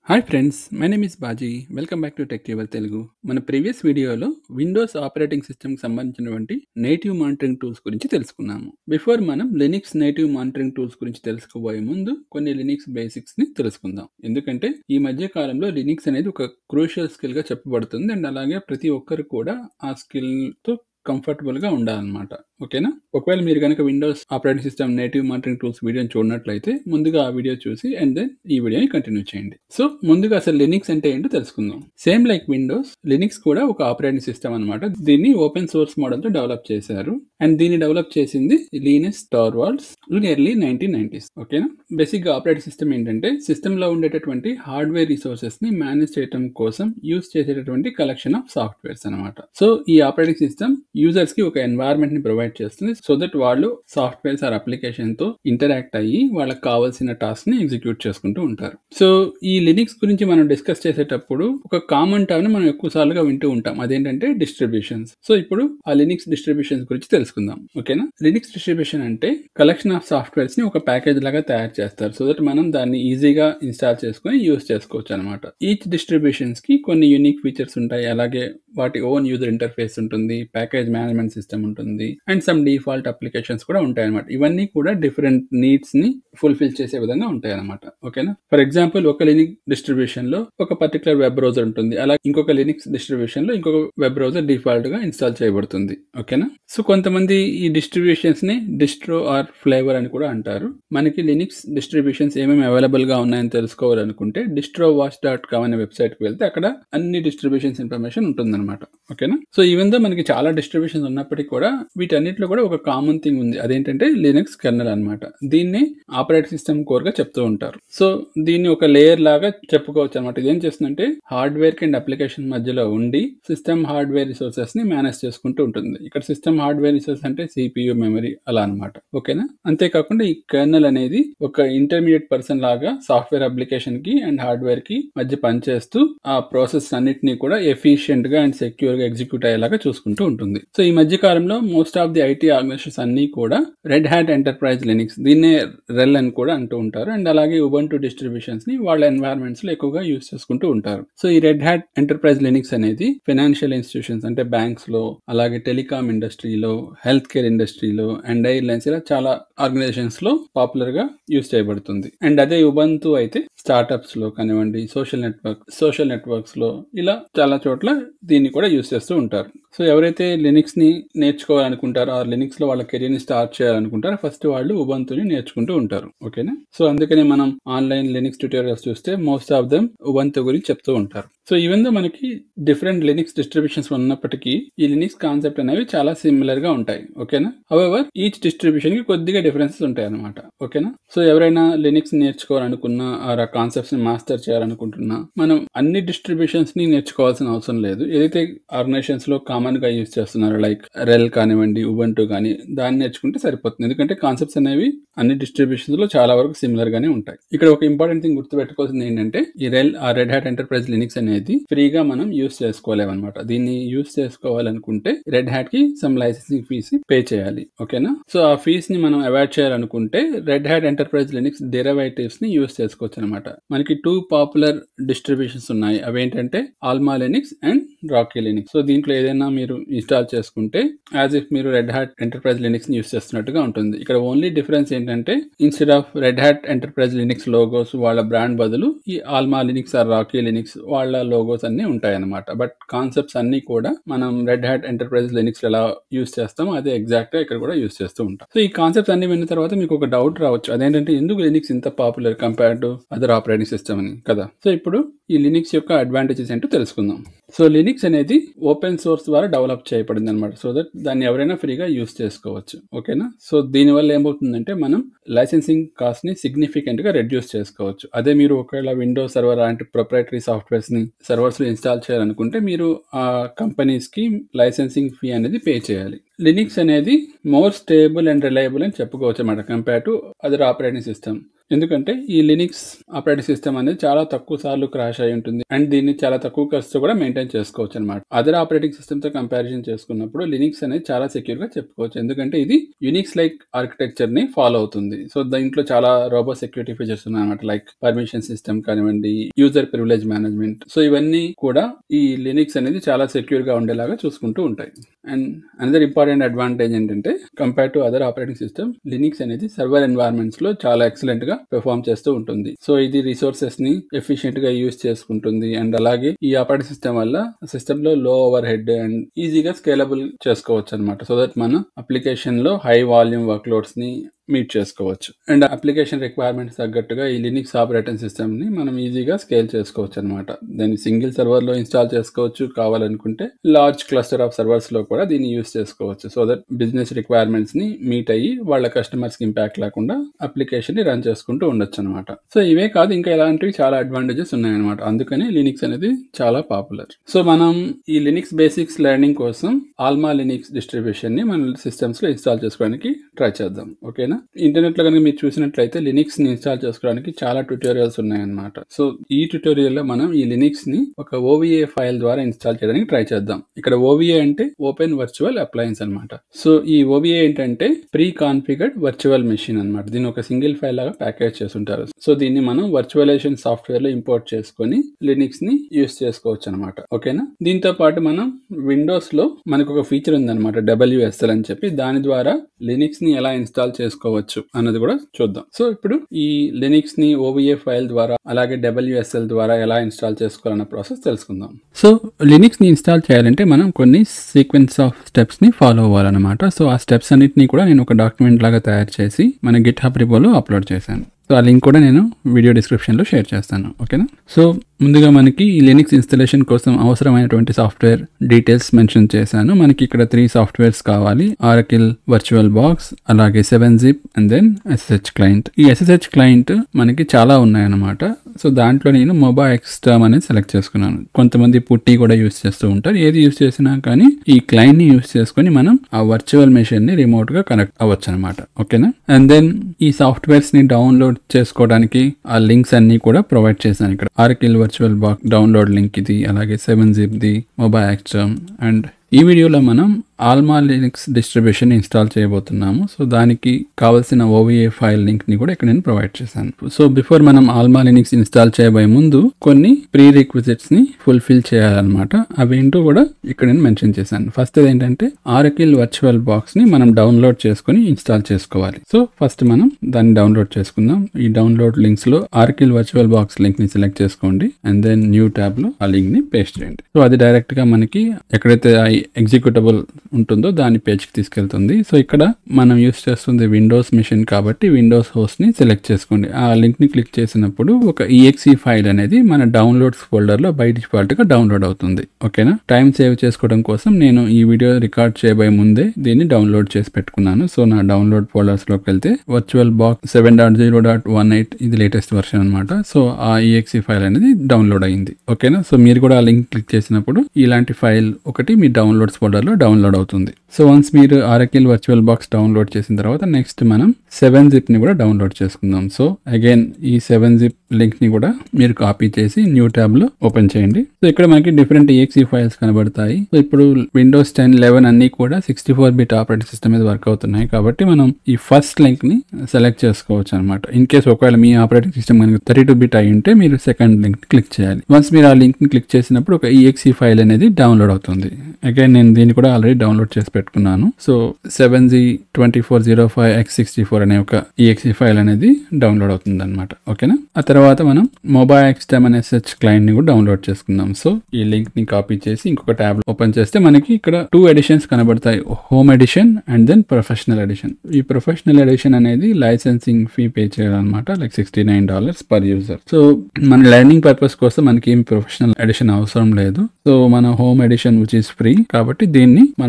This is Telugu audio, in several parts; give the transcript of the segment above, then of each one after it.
hi friends my name is Baji welcome back to tech tuber Telugu మన ప్రీవియస్ వీడియోలో విండోస్ ఆపరేటింగ్ సిస్టమ్కి సంబంధించినటువంటి నేటివ్ మానిటరింగ్ టూల్స్ గురించి తెలుసుకున్నాము బిఫోర్ మనం లినిక్స్ నేటివ్ మానిటరింగ్ టూల్స్ గురించి తెలుసుకోబోయే ముందు కొన్ని లినిక్స్ బేసిక్స్ ని తెలుసుకుందాం ఎందుకంటే ఈ మధ్య కాలంలో లినిక్స్ అనేది ఒక క్రూషియల్ స్కిల్ గా చెప్పబడుతుంది అండ్ అలాగే ప్రతి ఒక్కరు కూడా ఆ స్కిల్ తో కంఫర్టబుల్ గా ఉండాలన్నమాట ఓకేనా ఒకవేళ మీరు కనుక Windows operating system native monitoring tools వీడియోని చూడనట్లయితే ముందుగా ఆ వీడియో చూసి అండ్ దెన్ ఈ వీడియోని కంటిన్యూ చేయండి సో ముందుగా అసలు లినిక్స్ అంటే ఏంటో తెలుసుకుందాం సేమ్ లైక్ విండోస్ లినిక్స్ కూడా ఒక ఆపరేటింగ్ సిస్టమ్ అనమాట దీన్ని ఓపెన్ సోర్స్ మోడల్ తో డెవలప్ చేశారు అండ్ దీన్ని డెవలప్ చేసింది Linus Torvalds early nineteen nineties ఓకేనా బేసిక్ గా ఆపరేటింగ్ సిస్టమ్ ఏంటంటే సిస్టమ్ లో ఉండేటటువంటి హార్డ్వేర్ రిసోర్సెస్ ని మేనేజ్ చేయడం కోసం యూస్ చేసేటటువంటి కలెక్షన్ ఆఫ్ సాఫ్ట్వేర్స్ అనమాట సో ఈ ఆపరేటింగ్ సిస్టమ్ యూజర్స్ కి ఒక ఎన్వైరన్మెంట్ ని ప్రొవైడ్ చేస్తుంది సో దట్ వాళ్ళు సాఫ్ట్వేర్స్ ఆర్ అప్లికేషన్ తో ఇంటరాక్ట్ అయ్యి వాళ్ళకి కావాల్సిన టాస్క్ ని ఎగ్జిక్యూట్ చేసుకుంటూ ఉంటారు సో ఈ లినిక్స్ గురించి మనం డిస్కస్ చేసేటప్పుడు ఒక కామన్ టర్మ్ మనం ఎక్కువ సార్లుగా వింటూ ఉంటాం అదేంటంటే డిస్ట్రిబ్యూషన్స్ సో ఇప్పుడు ఆ లినిక్స్ డిస్ట్రిబ్యూషన్స్ గురించి తెలుసుకుందాం ఓకేనా లినిక్స్ డిస్ట్రిబ్యూషన్ అంటే కలెక్షన్ ఆఫ్ సాఫ్ట్వేర్స్ ని ఒక ప్యాకేజ్ లాగా తయారు చేస్తారు సో దట్ మనం దాన్ని ఈజీగా ఇన్స్టాల్ చేసుకుని యూస్ చేసుకోవచ్చు అనమాట ఈచ్ డిస్ట్రిబ్యూషన్స్ కి కొన్ని యూనిక్ ఫీచర్స్ ఉంటాయి అలాగే వాటి ఓన్ యూజర్ ఇంటర్ఫేస్ ఉంటుంది ప్యాకేజ్ మేనేజ్మెంట్ సిస్టమ్ ఉంటుంది అండ్ సమ్ డిఫాల్ట్ అప్లికేషన్స్ కూడా ఉంటాయి అనమాట ఇవన్నీ కూడా డిఫరెంట్ నీడ్స్ ని ఫుల్ఫిల్ చేసే విధంగా ఉంటాయి అనమాట ఓకేనా ఫర్ ఎగ్జాంపుల్ ఒక లినిక్ డిస్ట్రిబ్యూషన్ లో ఒక పర్టికులర్ వెబ్ బ్రౌజర్ ఉంటుంది అలా ఇంకొక లినిక్స్ డిస్ట్రిబ్యూషన్ లో ఇంకొక వెబ్ బ్రౌజర్ డిఫాల్ట్ గా ఇన్స్టాల్ చేయబడుతుంది ఓకేనా సో కొంతమంది ఈ డిస్ట్రిబ్యూషన్స్ ని డిస్ట్రో ఆర్ ఫ్లేవర్ అని కూడా అంటారు మనకి లినిక్స్ డిస్ట్రిబ్యూషన్స్ ఏమేమి అవైలబుల్ గా ఉన్నాయని తెలుసుకోవాలనుకుంటే డిస్ట్రో వాచ్ డాట్ కామ్ అనే వెబ్సైట్ కి వెళ్తే అక్కడ అన్ని డిస్ట్రిబ్యూషన్స్ ఇన్ఫర్మేషన్ ఉంటుందన్నమాట ఓకేనా సో ఈవెన్ దో మనకి చాలా డిస్ట్రిబ్యూషన్స్ ఉన్నప్పటికీ కూడా వీటన్నిటిలో కూడా ఒక కామన్ థింగ్ ఉంది అదేంటంటే లినక్స్ కెర్నల్ అనమాట దీన్ని ఆపరేటింగ్ సిస్టమ్ కోర్ గా చెప్తూ ఉంటారు సో దీన్ని ఒక లేయర్ లాగా చెప్పుకోవచ్చు అనమాట ఇదేం చేస్తుందంటే హార్డ్వేర్ అండ్ అప్లికేషన్ మధ్యలో ఉండి సిస్టమ్ హార్డ్వేర్ రిసోర్సెస్ ని మేనేజ్ చేసుకుంటూ ఉంటుంది ఇక్కడ సిస్టమ్ హార్డ్వేర్ రిసోర్స్ అంటే సిపియు మెమరీ అలా అనమాట ఓకేనా అంతేకాకుండా ఈ కెర్నల్ అనేది ఒక ఇంటర్మీడియట్ పర్సన్ లాగా సాఫ్ట్వేర్ అప్లికేషన్ కి అండ్ హార్డ్వేర్ కి మధ్య పనిచేస్తూ ఆ ప్రాసెస్ అన్నిటినీ కూడా ఎఫిషియెంట్ గా అండ్ సెక్యూర్ గా ఎగ్జిక్యూట్ అయ్యేలాగా చూసుకుంటూ ఉంటుంది సో ఈ మధ్య కాలంలో most of the IT organisations అన్ని కూడా రెడ్ హ్యాట్ ఎంటర్ప్రైజ్ లినిక్స్ దీన్నే రెల్ అని కూడా అంటూ ఉంటారు అండ్ అలాగే ఉబంటు డిస్ట్రిబ్యూషన్స్ ని వాళ్ళ ఎన్వైరన్మెంట్స్ లో ఎక్కువగా యూస్ చేసుకుంటూ ఉంటారు సో ఈ రెడ్ హ్యాట్ ఎంటర్ప్రైజ్ లినిక్స్ అనేది ఫైనాన్షియల్ ఇన్స్టిట్యూషన్స్ అంటే బ్యాంక్స్ లో అలాగే టెలికామ్ ఇండస్ట్రీలో హెల్త్ కేర్ ఇండస్ట్రీలో అండ్ ఎయిర్లైన్స్ ఇలా చాలా ఆర్గనైజేషన్స్ లో పాపులర్ గా యూస్ చేయబడుతుంది అండ్ అదే ఉబంతు అయితే స్టార్టప్స్ లో కానివ్వండి సోషల్ నెట్వర్క్ సోషల్ నెట్వర్క్స్ లో ఇలా చాలా చోట్ల దీన్ని కూడా యూస్ చేస్తూ ఉంటారు సో ఎవరైతే లినిక్స్ ని నేర్చుకోవాలనుకుంటారో ఆ లినిక్స్ లో వాళ్ళ కెరీర్ ని స్టార్ట్ చేయాలనుకుంటారో ఫస్ట్ వాళ్ళు ఉబంతుని నేర్చుకుంటూ ఉంటారు ఓకేనా సో అందుకని మనం ఆన్లైన్ లినిక్స్ ట్యూటోరియల్స్ చూస్తే మోస్ట్ ఆఫ్ దెమ్ ఉబంతు గురించి చెప్తూ ఉంటారు సో ఈవెన్ దో మనకి డిఫరెంట్ లినిక్స్ డిస్ట్రిబ్యూషన్స్ ఉన్నప్పటికీ ఈ లినిక్స్ కాన్సెప్ట్ అనేవి చాలా సిమిలర్ గా ఉంటాయి ఓకేనా హవెవర్ ఈచ్ డిస్ట్రిబ్యూషన్ కి కొద్దిగా డిఫరెన్సెస్ ఉంటాయి అనమాట ఓకేనా సో ఎవరైనా లినిక్స్ నేర్చుకోవాలనుకున్నా ఆ కాన్సెప్ట్స్ ని మాస్టర్ చేయాలనుకుంటున్నా మనం అన్ని డిస్ట్రిబ్యూషన్స్ ని నేర్చుకోవాల్సిన అవసరం లేదు ఏదైతే ఆర్గనైజేషన్స్ లో కామన్ గా యూజ్ చేస్తున్నారో లైక్ రెల్ కానివ్వండి ఉబంటు కానీ దాన్ని నేర్చుకుంటే సరిపోతుంది ఎందుకంటే కాన్సెప్ట్స్ అనేవి అన్ని డిస్ట్రిబ్యూషన్స్ లో చాలా వరకు సిమిలర్ గానే ఉంటాయి ఇక్కడ ఒక ఇంపార్టెంట్ థింగ్ గుర్తుపెట్టుకోవాల్సింది ఏంటంటే ఈ రెల్ ఆ రెడ్ హ్యాట్ ఎంటర్ప్రైజ్ లినిక్స్ అనేది ఫ్రీగా మనం యూస్ చేసుకోలేమన్నమాట దీన్ని యూస్ చేసుకోవాలనుకుంటే రెడ్ హ్యాట్ కి సమ్ లైసెన్సింగ్ ఫీస్ పే చేయాలి ఓకేనా సో ఆ ఫీస్ ని మనం అవాయిడ్ చేయాలనుకుంటే Red Hat Enterprise Linux derivatives ని యూస్ చేసుకోవచ్చు అనమాట మనకి టూ పాపులర్ డిస్ట్రిబ్యూషన్స్ ఉన్నాయి అవేంటంటే Alma Linux and Rocky Linux so దీంట్లో ఏదైనా మీరు ఇన్స్టాల్ చేసుకుంటే యాజ్ ఇఫ్ మీరు రెడ్ హ్యాట్ ఎంటర్ప్రైజ్ లినిక్స్ ని యూస్ చేస్తున్నట్టుగా ఉంటుంది ఇక్కడ ఓన్లీ డిఫరెన్స్ ఏంటంటే instead of Red Hat Enterprise Linux logos వాళ్ళ బ్రాండ్ బదులు ఈ Alma Linux or Rocky Linux వాళ్ళ లోగోస్ అన్ని ఉంటాయి అనమాట బట్ కాన్సెప్ట్స్ అన్ని కూడా మనం రెడ్ హ్యాట్ ఎంటర్ప్రైజ్ లినిక్స్ ఎలా యూస్ చేస్తామో అదే ఎగ్జాక్ట్ గా ఇక్కడ కూడా యూస్ చేస్తూ ఉంటాం సో ఈ కాన్సెప్ట్స్ అన్ని విన్న తర్వాత మీకు ఒక డౌట్ రావచ్చు అదేంటంటే ఎందుకు లినిక్స్ ఇంత popular compare to other operating system అని కదా సో ఇప్పుడు ఈ లినిక్స్ యొక్క అడ్వాంటేజెస్ ఏంటో తెలుసుకుందాం సో లినిక్స్ అనేది ఓపెన్ సోర్స్ ద్వారా డెవలప్ చేయబడింది అనమాట సో దట్ దాన్ని ఎవరైనా ఫ్రీగా యూస్ చేసుకోవచ్చు ఓకేనా సో దీనివల్ల ఏమవుతుందంటే మనం లైసెన్సింగ్ కాస్ట్ ని సిగ్నిఫికెంట్ గా రెడ్యూస్ చేసుకోవచ్చు అదే మీరు ఒకవేళ విండోస్ సర్వర్ లాంటి ప్రొపరేటరీ సాఫ్ట్వేర్స్ ని సర్వర్స్ లో ఇన్స్టాల్ చేయాలనుకుంటే మీరు ఆ కంపెనీస్ కి లైసెన్సింగ్ ఫీ అనేది పే చేయాలి లినిక్స్ అనేది మోర్ స్టేబుల్ అండ్ రిలయబుల్ అని చెప్పుకోవచ్చు అన్నమాట compare to other operating system ఎందుకంటే ఈ లినిక్స్ ఆపరేటింగ్ సిస్టమ్ అనేది చాలా తక్కువ సార్లు క్రాష్ అయి ఉంటుంది అండ్ దీన్ని చాలా తక్కువ ఖర్చుతో కూడా మెయింటైన్ చేసుకోవచ్చు అనమాట అదర్ ఆపరేటింగ్ సిస్టమ్ తో కంపారిజన్ చేసుకున్నప్పుడు లినిక్స్ అనేది చాలా సెక్యూర్ గా చెప్పుకోవచ్చు ఎందుకంటే ఇది యునిక్స్ లైక్ ఆర్కిటెక్చర్ ని ఫాలో అవుతుంది సో దీంట్లో చాలా రోబో సెక్యూరిటీ ఫీచర్స్ ఉన్నాయి అనమాట లైక్ పర్మిషన్ సిస్టమ్ కానివ్వండి యూజర్ ప్రివిలేజ్ మేనేజ్మెంట్ సో ఇవన్నీ కూడా ఈ లినిక్స్ అనేది చాలా సెక్యూర్ గా ఉండేలాగా చూసుకుంటూ ఉంటాయి అండ్ అనదర్ ఇంపార్టెంట్ అడ్వాంటేజ్ ఏంటంటే compare to other operating system Linux అనేది సర్వర్ ఎన్వైరన్మెంట్స్ లో చాలా ఎక్సలెంట్ గా పెర్ఫామ్ చేస్తూ ఉంటుంది సో ఇది రిసోర్సెస్ ని ఎఫిషియెంట్ గా యూజ్ చేసుకుంటుంది అండ్ అలాగే ఈ ఆపరేటింగ్ సిస్టమ్ వల్ల సిస్టమ్ లో లో ఓవర్ హెడ్ అండ్ ఈజీగా స్కేలబుల్ చేసుకోవచ్చు అనమాట సో దట్ మన అప్లికేషన్ లో హై వాల్యూమ్ వర్క్ లోడ్స్ ని మీట్ చేసుకోవచ్చు అండ్ అప్లికేషన్ రిక్వైర్మెంట్స్ తగ్గట్టుగా ఈ లినిక్స్ ఆపరేటింగ్ సిస్టమ్ ని మనం ఈజీగా స్కేల్ చేసుకోవచ్చు అనమాట దాన్ని సింగిల్ సర్వర్ లో ఇన్స్టాల్ చేసుకోవచ్చు కావాలనుకుంటే లార్జ్ క్లస్టర్ ఆఫ్ సర్వర్స్ లో కూడా దీన్ని యూస్ చేసుకోవచ్చు సో దట్ బిజినెస్ రిక్వైర్మెంట్స్ ని మీట్ అయ్యి వాళ్ళ కస్టమర్స్ కి ఇంపాక్ట్ లేకుండా అప్లికేషన్ ని రన్ చేసుకుంటూ ఉండొచ్చు అనమాట సో ఇవే కాదు ఇంకా ఇలాంటివి చాలా అడ్వాంటేజెస్ ఉన్నాయన్నమాట అందుకని లినిక్స్ అనేది చాలా పాపులర్ సో మనం ఈ లినిక్స్ బేసిక్స్ లెర్నింగ్ కోసం ఆల్మా లినిక్స్ డిస్ట్రిబ్యూషన్ ని మన సిస్టమ్స్ లో ఇన్స్టాల్ చేసుకోవడానికి ట్రై చేద్దాం ఓకేనా ఇంటర్నెట్ లో కనుక మీరు చూసినట్లయితే లినిక్స్ ని ఇన్స్టాల్ చేసుకోవడానికి చాలా ట్యూటోరియల్స్ ఉన్నాయన్నమాట సో ఈ ట్యూటోరియల్ లో మనం ఈ లినిక్స్ ని ఒక ఓవిఏ ఫైల్ ద్వారా ఇన్స్టాల్ చేయడానికి ట్రై చేద్దాం ఇక్కడ ఓవిఏ అంటే ఓపెన్ వర్చువల్ అప్లయన్స్ అనమాట సో ఈ ఓవిఏ ఏంటంటే ప్రీ కాన్ఫిగర్డ్ వర్చువల్ మెషిన్ అనమాట దీన్ని ఒక సింగిల్ ఫైల్ లాగా ప్యాకేజ్ చేస్తుంటారు సో దీన్ని మనం వర్చువలైజేషన్ సాఫ్ట్వేర్ లో ఇంపోర్ట్ చేసుకొని లినిక్స్ ని యూస్ చేసుకోవచ్చు అనమాట ఓకేనా దీంతో పాటు మనం విండోస్ లో మనకు ఒక ఫీచర్ ఉందన్నమాట డబ్ల్యూఎస్ఎల్ అని చెప్పి దాని ద్వారా లినిక్స్ ని ఎలా ఇన్స్టాల్ చేసుకోవచ్చు అన్నది కూడా చూద్దాం సో ఇప్పుడు ఈ లినిక్స్ ని ఓవిఏ ఫైల్ ద్వారా అలాగే డబ్ల్యూఎస్ఎల్ ద్వారా ఎలా ఇన్స్టాల్ చేసుకోవాలన్న ప్రాసెస్ తెలుసుకుందాం సో లినిక్స్ ని ఇన్స్టాల్ చేయాలంటే మనం కొన్ని సీక్వెన్స్ ఆఫ్ స్టెప్స్ ని ఫాలో అవ్వాలన్నమాట సో ఆ స్టెప్స్ అన్నిటిని కూడా నేను ఒక డాక్యుమెంట్ లాగా తయారు చేసి మన గిట్ హబ్ రిపోలో అప్లోడ్ చేశాను సో ఆ లింక్ కూడా నేను వీడియో డిస్క్రిప్షన్లో షేర్ చేస్తాను ఓకేనా సో ముందుగా మనకి ఈ లినిక్స్ ఇన్స్టలేషన్ కోసం అవసరమైనటువంటి సాఫ్ట్వేర్ డీటెయిల్స్ మెన్షన్ చేశాను మనకి ఇక్కడ త్రీ సాఫ్ట్వేర్స్ కావాలి ఆరకిల్ వర్చువల్ బాక్స్ అలాగే seven zip and then SSH client ఈ ఎస్ఎస్హెచ్ క్లయింట్ మనకి చాలా ఉన్నాయన్నమాట సో దాంట్లో నేను మొబా ఎక్స్టర్మ్ అనేది సెలెక్ట్ చేసుకున్నాను కొంతమంది పుట్టి కూడా యూస్ చేస్తూ ఉంటారు ఏది యూస్ చేసినా కానీ ఈ క్లయింట్ ని యూస్ చేసుకొని మనం ఆ వర్చువల్ మెషిన్ ని రిమోట్ గా కనెక్ట్ అవ్వచ్చు అనమాట ఓకేనా అండ్ దెన్ ఈ సాఫ్ట్వేర్స్ ని డౌన్లోడ్ చేసుకోవడానికి ఆ లింక్స్ అన్ని కూడా ప్రొవైడ్ చేశాను ఇక్కడ Oracle VirtualBox download link ఇది అలాగే seven zip the MobaXterm and ఈ వీడియోలో మనం ఆల్మా లినిక్స్ డిస్ట్రిబ్యూషన్ ఇన్స్టాల్ చేయబోతున్నాము సో దానికి కావాల్సిన ఓవిఏ ఫైల్ లింక్ ని కూడా ఇక్కడ నేను ప్రొవైడ్ చేశాను సో బిఫోర్ మనం ఆల్మా లినిక్స్ ఇన్స్టాల్ చేయబోయే ముందు కొన్ని ప్రీ రిక్విజిట్స్ ని ఫుల్ఫిల్ చేయాలన్నమాట అవేంటో కూడా ఇక్కడ నేను మెన్షన్ చేశాను ఫస్ట్ ఏంటంటే ఆరకిల్ వర్చువల్ బాక్స్ ని మనం డౌన్లోడ్ చేసుకొని ఇన్స్టాల్ చేసుకోవాలి సో ఫస్ట్ మనం దాన్ని డౌన్లోడ్ చేసుకుందాం ఈ డౌన్లోడ్ లింక్స్ లో ఆర్కిల్ వర్చువల్ బాక్స్ లింక్ ని సెలెక్ట్ చేసుకోండి అండ్ దెన్ న్యూ ట్యాబ్ లో ఆ లింక్ ని పేస్ట్ చేయండి సో అది డైరెక్ట్ గా మనకి ఎక్కడైతే ఎగ్జిక్యూటబుల్ ఉంటుందో దాని పేజ్కి తీసుకెళ్తుంది సో ఇక్కడ మనం యూస్ చేస్తుంది విండోస్ మిషన్ కాబట్టి విండోస్ హోస్ట్ ని సెలెక్ట్ చేసుకోండి ఆ లింక్ ని క్లిక్ చేసినప్పుడు ఒక ఈఎక్సి ఫైల్ అనేది మన డౌన్లోడ్స్ ఫోల్డర్ లో బై డిఫాల్ట్ గా డౌన్లోడ్ అవుతుంది ఓకేనా టైం సేవ్ చేసుకోవడం కోసం నేను ఈ వీడియో రికార్డ్ చేయబోయే ముందే దీన్ని డౌన్లోడ్ చేసి పెట్టుకున్నాను సో నా డౌన్లోడ్ ఫోల్డర్స్ లోకి వెళ్తే VirtualBox seven dot zero dot one eight ఇది లేటెస్ట్ వర్షన్ అనమాట సో ఆ ఈఎక్సి ఫైల్ అనేది డౌన్లోడ్ అయింది ఓకేనా సో మీరు కూడా ఆ లింక్ క్లిక్ చేసినప్పుడు ఇలాంటి ఫైల్ ఒకటి మీ డౌన్లోడ్స్ ఫోల్డర్ లో డౌన్లోడ్ అవుతుంది సో వన్స్ మీరు ఆరకిల్ వర్చువల్ బాక్స్ డౌన్లోడ్ చేసిన తర్వాత నెక్స్ట్ మనం సెవెన్ జిప్ ని కూడా డౌన్లోడ్ చేసుకుందాం సో అగైన్ ఈ సెవెన్ జిప్ లింక్ ని కూడా మీరు కాపీ చేసి న్యూ ట్యాబ్ లో ఓపెన్ చేయండి సో ఇక్కడ మనకి డిఫరెంట్ ఈఎక్సీ ఫైల్స్ కనబడతాయి సో ఇప్పుడు విండోస్ టెన్ లెవెన్ అన్ని కూడా sixty four bit operating system మీద వర్క్ అవుతున్నాయి కాబట్టి మనం ఈ ఫస్ట్ లింక్ ని సెలెక్ట్ చేసుకోవచ్చు అనమాట ఇన్ కేస్ ఒకవేళ మీ ఆపరేటింగ్ సిస్టమ్ కనుక థర్టీ టూ బిట్ అయి ఉంటే మీరు సెకండ్ లింక్ క్లిక్ చేయాలి వన్స్ మీరు ఆ లింక్ ని క్లిక్ చేసినప్పుడు ఒక ఈఎక్సీ ఫైల్ అనేది డౌన్లోడ్ అవుతుంది అగైన్ నేను దీన్ని కూడా ఆల్రెడీ డౌన్లోడ్ చేసి పెట్టుకున్నాను so seven Z twenty four zero five X sixty four అనే ఒక ఈఎక్సీ ఫైల్ అనేది డౌన్లోడ్ అవుతుంది అనమాట ఓకేనా ఆ తర్వాత మనం మొబైల్ ఎక్స్టెమ్ అనే సెర్చ్ క్లయింట్ ని కూడా డౌన్లోడ్ చేసుకుందాం సో ఈ లింక్ ని కాపీ చేసి ఇంకొక ట్యాబ్ ఓపెన్ చేస్తే మనకి ఇక్కడ టూ ఎడిషన్స్ కనబడతాయి home edition and then professional edition ఈ ప్రొఫెషనల్ ఎడిషన్ అనేది లైసెన్సింగ్ ఫీ పే చేయాలన్నమాట like sixty nine dollars per user so మన లెర్నింగ్ పర్పస్ కోసం మనకి ఏం ప్రొఫెషనల్ ఎడిషన్ అవసరం లేదు సో మన home edition which is free కాబట్టి దీన్ని మన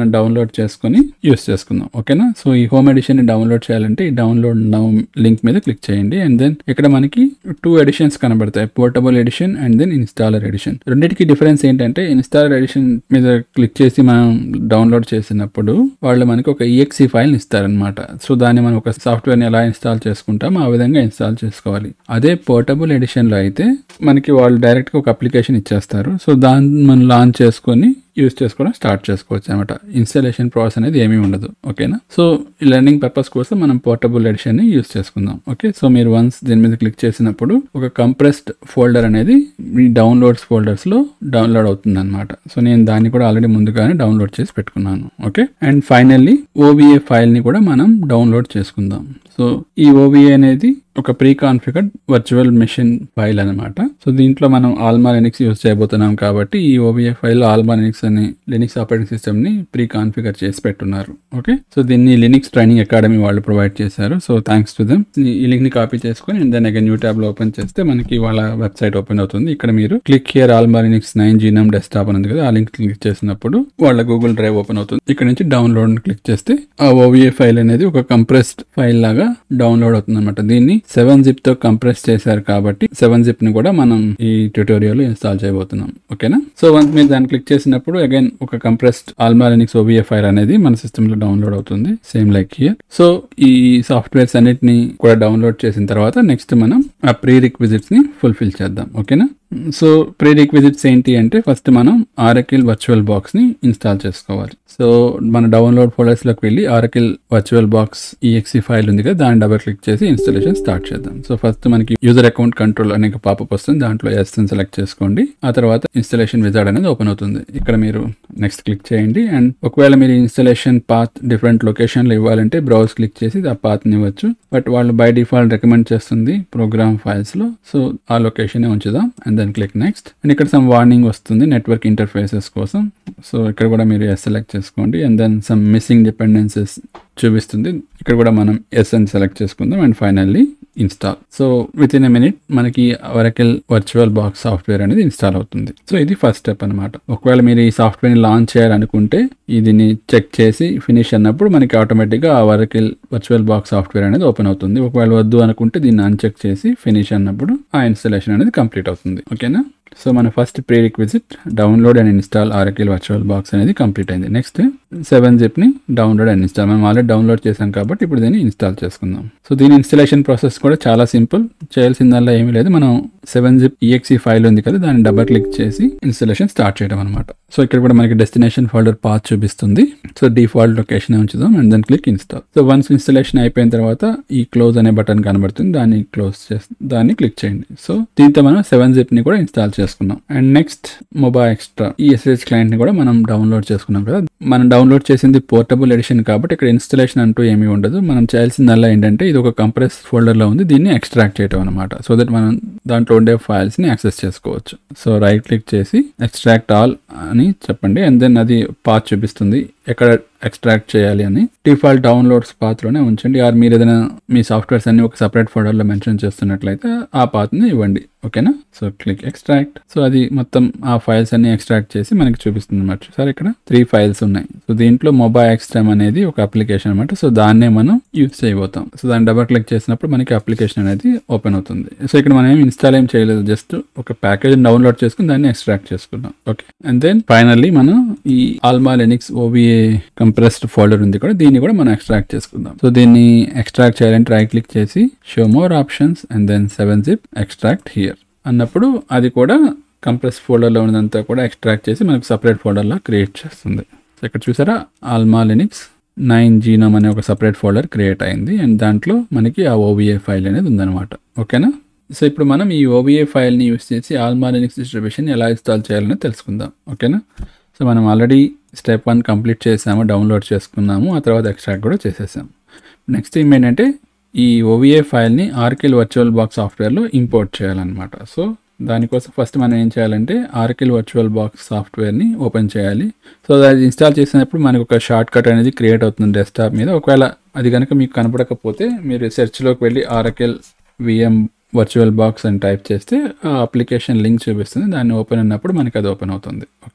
మనం డౌన్లోడ్ చేసుకొని యూస్ చేసుకుందాం ఓకేనా సో ఈ హోమ్ ఎడిషన్ ని డౌన్లోడ్ చేయాలంటే ఈ డౌన్లోడ్ నౌ లింక్ మీద క్లిక్ చేయండి అండ్ దెన్ ఇక్కడ మనకి టూ ఎడిషన్స్ కనబడతాయి portable edition and then installer edition రెండింటికి డిఫరెన్స్ ఏంటంటే ఇన్స్టాలర్ ఎడిషన్ మీద క్లిక్ చేసి మనం డౌన్లోడ్ చేసినప్పుడు వాళ్ళు మనకి ఒక ఈఎక్సీ ఫైల్ ఇస్తారనమాట సో దాన్ని మనం ఒక సాఫ్ట్వేర్ని ఎలా ఇన్స్టాల్ చేసుకుంటాం ఆ విధంగా ఇన్స్టాల్ చేసుకోవాలి అదే పోర్టబుల్ ఎడిషన్లో అయితే మనకి వాళ్ళు డైరెక్ట్గా ఒక అప్లికేషన్ ఇచ్చేస్తారు సో దాన్ని మనం లాంచ్ చేసుకొని యూస్ చేసుకోవడం స్టార్ట్ చేసుకోవచ్చు అనమాట ఇన్స్టాలేషన్ ప్రాసెస్ అనేది ఏమీ ఉండదు ఓకేనా సో లెర్నింగ్ పర్పస్ కోసం మనం పోర్టబుల్ ఎడిషన్ ని యూస్ చేసుకుందాం ఓకే సో మీరు వన్స్ దీని మీద క్లిక్ చేసినప్పుడు ఒక కంప్రెస్డ్ ఫోల్డర్ అనేది మీ డౌన్లోడ్స్ ఫోల్డర్స్ లో డౌన్లోడ్ అవుతుంది అనమాట సో నేను దాన్ని కూడా ఆల్రెడీ ముందుగానే డౌన్లోడ్ చేసి పెట్టుకున్నాను okay and finally OVA file ని కూడా మనం డౌన్లోడ్ చేసుకుందాం సో ఈ ఓవిఏ అనేది ఒక preconfigured virtual machine file అనమాట సో దీంట్లో మనం ఆల్మా లినిక్స్ యూజ్ చేయబోతున్నాం కాబట్టి ఈ ఓవిఏ ఫైల్ ఆల్మా లినిక్స్ అని లినిక్స్ ఆపరేటింగ్ సిస్టమ్ ని ప్రీ కాన్ఫిగర్ చేసి పెట్టున్నారు ఓకే సో దీన్ని లినిక్స్ ట్రైనింగ్ అకాడమీ వాళ్ళు ప్రొవైడ్ చేశారు సో థ్యాంక్స్ టు దెమ్ ఈ లింక్ ని కాపీ చేసుకొని and then again new tab లో ఓపెన్ చేస్తే మనకి వాళ్ళ వెబ్సైట్ ఓపెన్ అవుతుంది ఇక్కడ మీరు click here Alma Linux nine జీనమ్ desktop అని ఉంది కదా ఆ లింక్ క్లిక్ చేసినప్పుడు వాళ్ళ గూగుల్ డ్రైవ్ ఓపెన్ అవుతుంది ఇక్కడ నుంచి డౌన్లోడ్ క్లిక్ చేస్తే ఆ ఓవిఏ ఫైల్ అనేది ఒక కంప్రెస్డ్ ఫైల్ లాగా డౌన్లోడ్ అవుతుంది అనమాట దీన్ని సెవెన్ జిప్ తో కంప్రెస్ చేశారు కాబట్టి సెవెన్ జిప్ ని కూడా మనం ఈ ట్యూటోరియల్ ఇన్స్టాల్ చేయబోతున్నాం ఓకేనా సో వన్స్ మీరు దాన్ని క్లిక్ చేసినప్పుడు అగైన్ ఒక కంప్రెస్డ్ ఆల్మాలినిక్స్ ఓబిఏ ఫైల్ అనేది మన సిస్టమ్ లో డౌన్లోడ్ అవుతుంది సేమ్ లైక్ హియర్ సో ఈ సాఫ్ట్వేర్స్ అన్నిటిని కూడా డౌన్లోడ్ చేసిన తర్వాత నెక్స్ట్ మనం ఆ ప్రీ రిక్విజిట్స్ ని ఫుల్ఫిల్ చేద్దాం ఓకేనా సో ప్రీ రిక్విజిట్స్ ఏంటి అంటే ఫస్ట్ మనం ఆరకిల్ వర్చువల్ బాక్స్ ని ఇన్స్టాల్ చేసుకోవాలి సో మన డౌన్లోడ్ ఫోల్డర్స్ లోకి వెళ్ళి Oracle VirtualBox EXE file ఉంది కదా దాన్ని డబల్ క్లిక్ చేసి ఇన్స్టాలేషన్ స్టార్ట్ చేద్దాం సో ఫస్ట్ మనకి యూజర్ అకౌంట్ కంట్రోల్ అనే పాపప్ వస్తుంది దాంట్లో ఎస్ అని సెలెక్ట్ చేసుకోండి ఆ తర్వాత ఇన్స్టాలేషన్ విజార్డ్ అనేది ఓపెన్ అవుతుంది ఇక్కడ మీరు నెక్స్ట్ క్లిక్ చేయండి అండ్ ఒకవేళ మీరు ఇన్స్టాలేషన్ పాత్ డిఫరెంట్ లొకేషన్లో ఇవ్వాలంటే బ్రౌజ్ క్లిక్ చేసి ఆ పాత్ని ఇవ్వచ్చు బట్ వాళ్ళు బై డిఫాల్ట్ రికమెండ్ చేస్తుంది ప్రోగ్రామ్ ఫైల్స్ లో సో ఆ లొకేషన్ ఉంచుదాం and then click next and ఇక్కడ సమ్ వార్నింగ్ వస్తుంది నెట్వర్క్ ఇంటర్ఫేసెస్ కోసం సో ఇక్కడ కూడా మీరు ఎస్ సెలెక్ట్ చేసుకోండి and then some missing dependencies చూపిస్తుంది ఇక్కడ కూడా మనం ఎస్ అని సెలెక్ట్ చేసుకుందాం and finally install so with in a minute మనకి వరకెల్ వర్చువల్ బాక్స్ సాఫ్ట్వేర్ అనేది ఇన్స్టాల్ అవుతుంది సో ఇది ఫస్ట్ స్టెప్ అనమాట ఒకవేళ మీరు ఈ సాఫ్ట్వేర్ని లాంచ్ చేయాలనుకుంటే దీన్ని చెక్ చేసి ఫినిష్ అన్నప్పుడు మనకి ఆటోమేటిక్గా ఆ వరకెల్ వర్చువల్ బాక్స్ సాఫ్ట్వేర్ అనేది ఓపెన్ అవుతుంది ఒకవేళ వద్దు అనుకుంటే దీన్ని అన్చెక్ చేసి ఫినిష్ అన్నప్పుడు ఆ ఇన్స్టాలేషన్ అనేది కంప్లీట్ అవుతుంది ఓకేనా సో మన first prerequisite download and install Oracle VirtualBox అనేది కంప్లీట్ అయింది నెక్స్ట్ సెవెన్ జిప్ ని డౌన్లోడ్ అండ్ ఇన్స్టాల్ మనం ఆల్రెడీ డౌన్లోడ్ చేసాం కాబట్టి ఇప్పుడు దీన్ని ఇన్స్టాల్ చేసుకుందాం సో దీని ఇన్స్టాలేషన్ ప్రాసెస్ కూడా చాలా సింపుల్ చేయాల్సిందల్లా ఏమీ లేదు మనం సెవెన్ జిప్ ఈఎక్సీ ఫైల్ ఉంది కదా దాన్ని డబల్ క్లిక్ చేసి ఇన్స్టాలేషన్ స్టార్ట్ చేయడం అనమాట సో ఇక్కడ కూడా మనకి డెస్టినేషన్ ఫోల్డర్ పాత్ చూపిస్తుంది సో డిఫాల్ట్ లొకేషన్ ఉంచుదాం and then click install so once installation అయిపోయిన తర్వాత ఈ క్లోజ్ అనే బటన్ కనబడుతుంది దాన్ని క్లోజ్ చేసి దాన్ని క్లిక్ చేయండి సో దీంతో మనం సెవెన్ జిప్ ని కూడా ఇన్స్టాల్ చేసుకున్నాం అండ్ నెక్స్ట్ మొబైల్ ఎక్స్ట్రా ఈ ఎస్ఎస్ క్లయింట్ ని కూడా మనం డౌన్లోడ్ చేసుకున్నాం కదా మనం డౌన్లోడ్ చేసింది పోర్టబుల్ ఎడిషన్ కాబట్టి ఇక్కడ ఇన్స్టాలేషన్ అంటూ ఏమీ ఉండదు మనం చేయాల్సిందల్లా ఏంటంటే ఇది ఒక కంప్రెస్ ఫోల్డర్ లో ఉంది దీన్ని ఎక్స్ట్రాక్ట్ చేయడం అనమాట సో దట్ మనం దాంట్లో ఉండే ఫైల్స్ ని యాక్సెస్ చేసుకోవచ్చు సో రైట్ క్లిక్ చేసి ఎక్స్ట్రాక్ట్ ఆల్ అని చెప్పండి అండ్ దెన్ అది పాత్ చూపిస్తుంది ఎక్కడ ఎక్స్ట్రాక్ట్ చేయాలి అని డిఫాల్ట్ డౌన్లోడ్స్ పాత్రలోనే ఉంచండి ఆర్ మీరు ఏదైనా మీ సాఫ్ట్వేర్స్ అన్ని ఒక సపరేట్ ఫోల్డర్లో మెన్షన్ చేస్తున్నట్లయితే ఆ పాత్ని ఇవ్వండి ఓకేనా సో క్లిక్ ఎక్స్ట్రాక్ట్ సో అది మొత్తం ఆ ఫైల్స్ అన్ని ఎక్స్ట్రాక్ట్ చేసి మనకి చూపిస్తుంది అనమాట సార్ ఇక్కడ త్రీ ఫైల్స్ ఉన్నాయి సో దీంట్లో మొబైల్ ఎక్స్ట్రామ్ అనేది ఒక అప్లికేషన్ అనమాట సో దాన్నే మనం యూజ్ చేయబోతాం సో దాన్ని డబల్ క్లిక్ చేసినప్పుడు మనకి అప్లికేషన్ అనేది ఓపెన్ అవుతుంది సో ఇక్కడ మనం ఏం ఇన్స్టాల్ ఏం చేయలేదు జస్ట్ ఒక ప్యాకేజ్ డౌన్లోడ్ చేసుకుని దాన్ని ఎక్స్ట్రాక్ట్ చేసుకున్నాం ఓకే అండ్ దెన్ ఫైనల్లీ మనం ఈ Alma Linux OVA compressed folder ఉంది కూడా దీన్ని కూడా మనం ఎక్స్ట్రాక్ట్ చేసుకుందాం సో దీన్ని ఎక్స్ట్రాక్ట్ చేయాలంటే రైట్ క్లిక్ చేసి show more options and then seven zip extract here అన్నప్పుడు అది కూడా కంప్రెస్ ఫోల్డర్లో ఉన్నదంతా కూడా ఎక్స్ట్రాక్ట్ చేసి మనకు సపరేట్ ఫోల్డర్లో క్రియేట్ చేస్తుంది సో ఇక్కడ చూసారా ఆల్మా లినిక్స్ నైన్ జీనోమ్ అనే ఒక సపరేట్ ఫోల్డర్ క్రియేట్ అయింది అండ్ దాంట్లో మనకి ఆ ఓబిఏ ఫైల్ అనేది ఉందన్నమాట ఓకేనా సో ఇప్పుడు మనం ఈ ఓబిఏ ఫైల్ని యూస్ చేసి ఆల్మా లినిక్స్ డిస్ట్రిబ్యూషన్ ఎలా ఇన్స్టాల్ చేయాలని తెలుసుకుందాం ఓకేనా సో మనం ఆల్రెడీ స్టెప్ వన్ కంప్లీట్ చేసాము డౌన్లోడ్ చేసుకున్నాము ఆ తర్వాత ఎక్స్ట్రాక్ట్ కూడా చేసేసాము నెక్స్ట్ ఏంటంటే ఈ ఓవిఏ ఫైల్ని ఆర్కిల్ వర్చువల్ బాక్స్ సాఫ్ట్వేర్లో ఇంపోర్ట్ చేయాలన్నమాట సో దానికోసం ఫస్ట్ మనం ఏం చేయాలంటే ఆర్కిల్ వర్చువల్ బాక్స్ సాఫ్ట్వేర్ని ఓపెన్ చేయాలి సో అది ఇన్స్టాల్ చేసినప్పుడు మనకు ఒక షార్ట్ కట్ అనేది క్రియేట్ అవుతుంది డెస్క్టాప్ మీద ఒకవేళ అది కనుక మీకు కనపడకపోతే మీరు సెర్చ్లోకి వెళ్ళి ఆర్కిల్ విఎం వర్చువల్ బాక్స్ అని టైప్ చేస్తే ఆ అప్లికేషన్ లింక్ చూపిస్తుంది దాన్ని ఓపెన్ అయినప్పుడు మనకి అది ఓపెన్ అవుతుంది ఓకే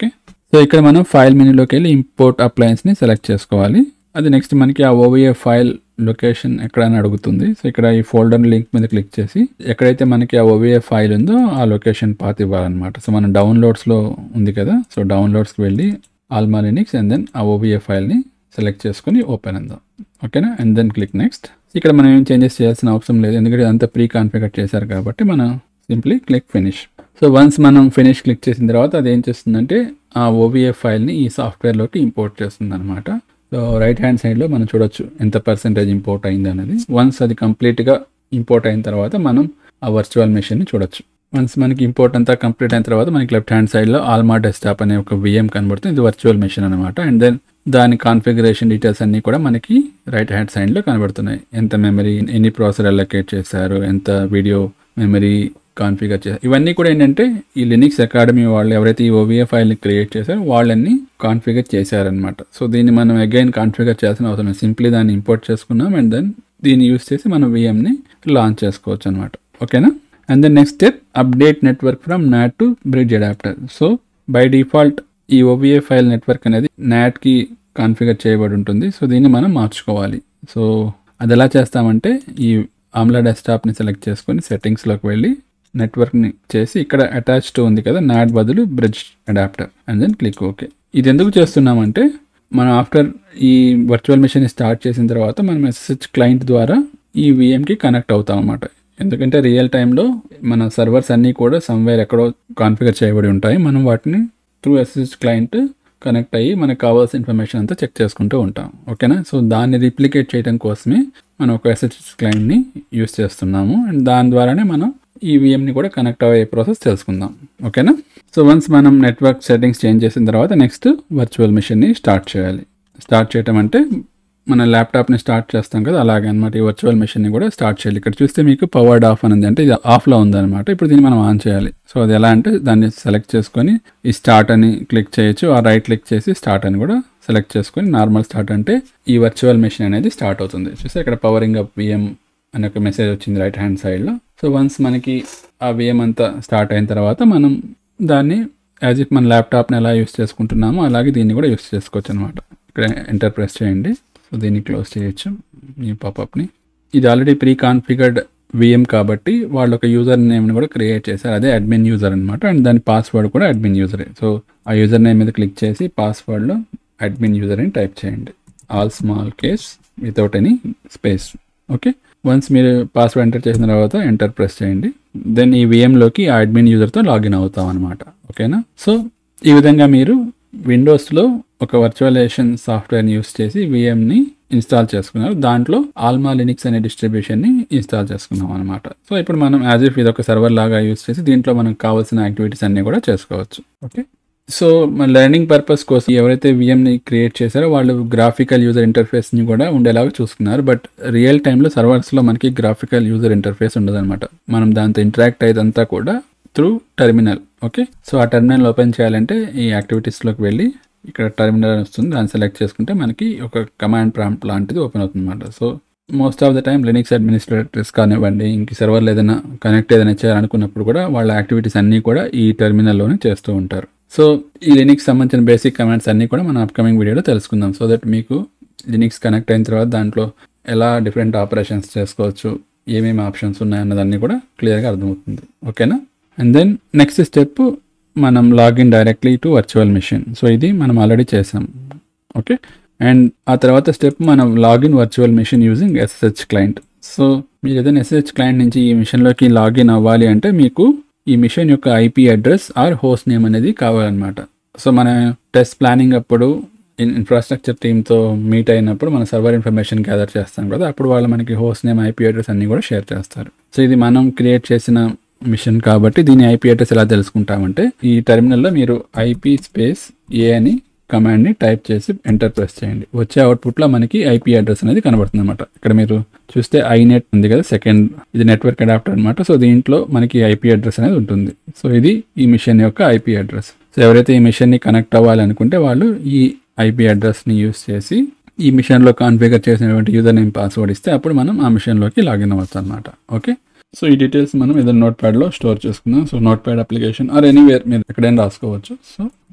సో ఇక్కడ మనం ఫైల్ మెనూలోకి వెళ్ళి ఇంపోర్ట్ అప్లయన్స్ని సెలెక్ట్ చేసుకోవాలి అది నెక్స్ట్ మనకి ఆ ఓవిఏ ఫైల్ లొకేషన్ ఎక్కడైనా అడుగుతుంది సో ఇక్కడ ఈ ఫోల్డర్ లింక్ మీద క్లిక్ చేసి ఎక్కడైతే మనకి ఆ ఓవిఏ ఫైల్ ఉందో ఆ లొకేషన్ పాత్ ఇవ్వాలన్నమాట సో మనం డౌన్లోడ్స్లో ఉంది కదా సో డౌన్లోడ్స్కి వెళ్ళి ఆల్మా లినిక్స్ అండ్ దెన్ ఆ ఓవిఏ ఫైల్ని సెలెక్ట్ చేసుకొని ఓపెన్ అందాం ఓకేనా అండ్ దెన్ క్లిక్ నెక్స్ట్ ఇక్కడ మనం ఏం చేంజెస్ చేయాల్సిన అవసరం లేదు ఎందుకంటే అంతా ప్రీ కాన్ఫిగర్ చేశారు కాబట్టి మనం simply click finish so once మనం ఫినిష్ క్లిక్ చేసిన తర్వాత అది ఏం చేస్తుందంటే ఆ ఓవిఏ ఫైల్ని ఈ సాఫ్ట్వేర్లోకి ఇంపోర్ట్ చేస్తుంది అనమాట సో రైట్ హ్యాండ్ సైడ్లో మనం చూడొచ్చు ఎంత పర్సెంటేజ్ ఇంపోర్ట్ అయింది అనేది వన్స్ అది కంప్లీట్గా ఇంపోర్ట్ అయిన తర్వాత మనం ఆ వర్చువల్ మెషిన్ని చూడొచ్చు వన్స్ మనకి ఇంపోర్ట్ అంతా కంప్లీట్ అయిన తర్వాత మనకి లెఫ్ట్ హ్యాండ్ సైడ్లో ఆల్మా డెస్క్టాప్ అనే ఒక విఎం కనబడుతుంది ఇది వర్చువల్ మెషిన్ అనమాట అండ్ దెన్ దాని కాన్ఫిగరేషన్ డీటెయిల్స్ అన్నీ కూడా మనకి రైట్ హ్యాండ్ సైడ్లో కనబడుతున్నాయి ఎంత మెమరీ ఎన్ని ప్రాసెసర్ అలొకేట్ చేశారు ఎంత వీడియో మెమరీ కాన్ఫిగర్ చేశారు ఇవన్నీ కూడా ఏంటంటే ఈ లినిక్స్ అకాడమీ వాళ్ళు ఎవరైతే ఈ ఓవిఏ ఫైల్ని క్రియేట్ చేశారో వాళ్ళని కాన్ఫిగర్ చేశారనమాట సో దీన్ని మనం అగైన్ కాన్ఫిగర్ చేయాల్సిన అవసరం లేదు సింప్లీ దాన్ని ఇంపోర్ట్ చేసుకున్నాం అండ్ దెన్ దీన్ని యూస్ చేసి మనం విఎంని లాంచ్ చేసుకోవచ్చు అనమాట ఓకేనా and then next step update network from NAT to bridge adapter so by default ఈ ఓవిఏ ఫైల్ నెట్వర్క్ అనేది నాట్కి కాన్ఫిగర్ చేయబడి ఉంటుంది సో దీన్ని మనం మార్చుకోవాలి సో అది ఎలా చేస్తామంటే ఈ ఆమ్లా డెస్క్టాప్ని సెలెక్ట్ చేసుకొని సెట్టింగ్స్లోకి వెళ్ళి నెట్వర్క్ని చేసి ఇక్కడ అటాచ్డ్ ఉంది కదా నాట్ బదులు bridge adapter and then click okay ఇది ఎందుకు చేస్తున్నామంటే మనం ఆఫ్టర్ ఈ వర్చువల్ మెషిన్ స్టార్ట్ చేసిన తర్వాత మనం ఎస్ఎస్హెచ్ క్లయింట్ ద్వారా ఈ విఎంకి కనెక్ట్ అవుతాం అన్నమాట ఎందుకంటే రియల్ టైంలో మన సర్వర్స్ అన్నీ కూడా సమ్వేర్ ఎక్కడో కాన్ఫిగర్ చేయబడి ఉంటాయి మనం వాటిని త్రూ ఎస్ఎస్హెచ్ క్లయింట్ కనెక్ట్ అయ్యి మనకు కావాల్సిన ఇన్ఫర్మేషన్ అంతా చెక్ చేసుకుంటూ ఉంటాం ఓకేనా సో దాన్ని రిప్లికేట్ చేయడం కోసమే మనం ఒక ఎస్ఎస్హెచ్ క్లయింట్ని యూస్ చేస్తున్నాము అండ్ దాని ద్వారానే మనం ఈ విఎంని కూడా కనెక్ట్ అయ్యే ప్రాసెస్ తెలుసుకుందాం ఓకేనా సో వన్స్ మనం నెట్వర్క్ సెట్టింగ్స్ చేంజ్ చేసిన తర్వాత నెక్స్ట్ వర్చువల్ మిషన్ని స్టార్ట్ చేయాలి స్టార్ట్ చేయటం అంటే మన ల్యాప్టాప్ని స్టార్ట్ చేస్తాం కదా అలాగే అనమాట ఈ వర్చువల్ మెషిన్ని కూడా స్టార్ట్ చేయాలి ఇక్కడ చూస్తే మీకు పవర్డ్ ఆఫ్ అని ఉంది అంటే ఇది ఆఫ్లో ఉందన్నమాట ఇప్పుడు దీన్ని మనం ఆన్ చేయాలి సో అది ఎలా అంటే దాన్ని సెలెక్ట్ చేసుకొని ఈ స్టార్ట్ అని క్లిక్ చేయొచ్చు ఆ రైట్ క్లిక్ చేసి స్టార్ట్ అని కూడా సెలెక్ట్ చేసుకొని నార్మల్ స్టార్ట్ అంటే ఈ వర్చువల్ మెషిన్ అనేది స్టార్ట్ అవుతుంది చూస్తే ఇక్కడ పవరింగ్ అప్ విఎం అనే ఒక మెసేజ్ వచ్చింది రైట్ హ్యాండ్ సైడ్లో సో వన్స్ మనకి ఆ విఎం అంతా స్టార్ట్ అయిన తర్వాత మనం దాన్ని యాజ్ ఇట్ మన ల్యాప్టాప్ని ఎలా యూస్ చేసుకుంటున్నామో అలాగే దీన్ని కూడా యూస్ చేసుకోవచ్చు అనమాట ఇక్కడ ఎంటర్ ప్రెస్ చేయండి సో దీన్ని క్లోజ్ చేయొచ్చు ఈ పాపప్ని ఇది ఆల్రెడీ ప్రీ కాన్ఫిగర్డ్ విఎం కాబట్టి వాళ్ళు ఒక యూజర్ నేమ్ని కూడా క్రియేట్ చేశారు అదే అడ్మిన్ యూజర్ అనమాట అండ్ దాని పాస్వర్డ్ కూడా అడ్మిన్ యూజరే సో ఆ యూజర్ నేమ్ మీద క్లిక్ చేసి పాస్వర్డ్లో అడ్మిన్ యూజర్ అని టైప్ చేయండి all small case without any space okay once మీరు పాస్వర్డ్ ఎంటర్ చేసిన తర్వాత ఎంటర్ ప్రెస్ చేయండి దెన్ ఈ విఎంలోకి ఆ అడ్మిన్ యూజర్తో లాగిన్ అవుతాం అనమాట ఓకేనా సో ఈ విధంగా మీరు విండోస్లో ఒక వర్చువలైజేషన్ సాఫ్ట్వేర్ని యూస్ చేసి విఎంని ఇన్స్టాల్ చేసుకున్నారు దాంట్లో ఆల్మా లినిక్స్ అనే డిస్ట్రిబ్యూషన్ని ఇన్స్టాల్ చేసుకున్నాం అనమాట సో ఇప్పుడు మనం యాజ్ ఇఫ్ ఇది ఒక సర్వర్ లాగా యూస్ చేసి దీంట్లో మనకు కావాల్సిన యాక్టివిటీస్ అన్నీ కూడా చేసుకోవచ్చు ఓకే సో మన లెర్నింగ్ పర్పస్ కోసం ఎవరైతే విఎంని క్రియేట్ చేశారో వాళ్ళు గ్రాఫికల్ యూజర్ ఇంటర్ఫేస్ని కూడా ఉండేలాగా చూసుకున్నారు బట్ రియల్ టైంలో సర్వర్స్లో మనకి గ్రాఫికల్ యూజర్ ఇంటర్ఫేస్ ఉండదన్నమాట మనం దాంతో ఇంటరాక్ట్ అయ్యేదంతా కూడా త్రూ టెర్మినల్ ఓకే సో ఆ టెర్మినల్ ఓపెన్ చేయాలంటే ఈ యాక్టివిటీస్లోకి వెళ్ళి ఇక్కడ టెర్మినల్ వస్తుంది దాన్ని సెలెక్ట్ చేసుకుంటే మనకి ఒక కమాండ్ ప్రాంప్ట్ లాంటిది ఓపెన్ అవుతుంది అనమాట so most of the time Linux administrators కానివ్వండి ఇంక సర్వర్లు ఏదైనా కనెక్ట్ ఏదైనా చేయాలనుకున్నప్పుడు కూడా వాళ్ళ యాక్టివిటీస్ అన్నీ కూడా ఈ టెర్మినల్లోనే చేస్తూ ఉంటారు సో ఈ లినిక్స్ సంబంధించిన బేసిక్ కమాండ్స్ అన్నీ కూడా మనం అప్కమింగ్ వీడియోలో తెలుసుకుందాం సో దట్ మీకు లినిక్స్ కనెక్ట్ అయిన తర్వాత దాంట్లో ఎలా డిఫరెంట్ ఆపరేషన్స్ చేసుకోవచ్చు ఏమేమి ఆప్షన్స్ ఉన్నాయన్నదన్నీ కూడా క్లియర్గా అర్థమవుతుంది ఓకేనా అండ్ దెన్ నెక్స్ట్ స్టెప్ మనం login directly to virtual machine so ఇది మనం ఆల్రెడీ చేసాం ఓకే అండ్ ఆ తర్వాత స్టెప్ మనం login virtual machine using SSH client so మీరు ఏదైనా ఎస్ఎస్హెచ్ క్లయింట్ నుంచి ఈ మిషన్లోకి లాగిన్ అవ్వాలి అంటే మీకు ఈ మిషన్ యొక్క IP address or host name అనేది కావాలన్నమాట సో మన టెస్ట్ ప్లానింగ్ అప్పుడు ఇన్ఫ్రాస్ట్రక్చర్ టీమ్తో మీట్ అయినప్పుడు మన సర్వర్ ఇన్ఫర్మేషన్ గ్యాదర్ చేస్తాం కదా అప్పుడు వాళ్ళు మనకి హోస్ట్ నేమ్ ఐపీ అడ్రస్ అన్నీ కూడా షేర్ చేస్తారు సో ఇది మనం క్రియేట్ చేసిన మిషన్ కాబట్టి దీని ఐపీ అడ్రస్ ఎలా తెలుసుకుంటామంటే ఈ టెర్మినల్లో మీరు ఐపీ స్పేస్ ఏ అని కమాండ్ని టైప్ చేసి ఎంటర్ ప్రెస్ చేయండి వచ్చే అవుట్పుట్లో మనకి ఐపీ అడ్రస్ అనేది కనబడుతుంది అనమాట ఇక్కడ మీరు చూస్తే ఐనెట్ ఉంది కదా సెకండ్ ఇది నెట్వర్క్ అడాప్టర్ అనమాట సో దీంట్లో మనకి ఐపీ అడ్రస్ అనేది ఉంటుంది సో ఇది ఈ మిషన్ యొక్క ఐపీ అడ్రస్ సో ఎవరైతే ఈ మిషన్ని కనెక్ట్ అవ్వాలనుకుంటే వాళ్ళు ఈ ఐపీ అడ్రస్ని యూస్ చేసి ఈ మిషన్లో కాన్ఫిగర్ చేసినటువంటి యూజర్ నేమ్ పాస్వర్డ్ ఇస్తే అప్పుడు మనం ఆ మిషన్లోకి లాగిన్ అవ్వచ్చు అనమాట ఓకే సో ఈ డీటెయిల్స్ మనం ఏదైనా నోట్ ప్యాడ్లో స్టోర్ చేసుకుందాం so notepad application or anywhere మీరు ఎక్కడైనా రాసుకోవచ్చు so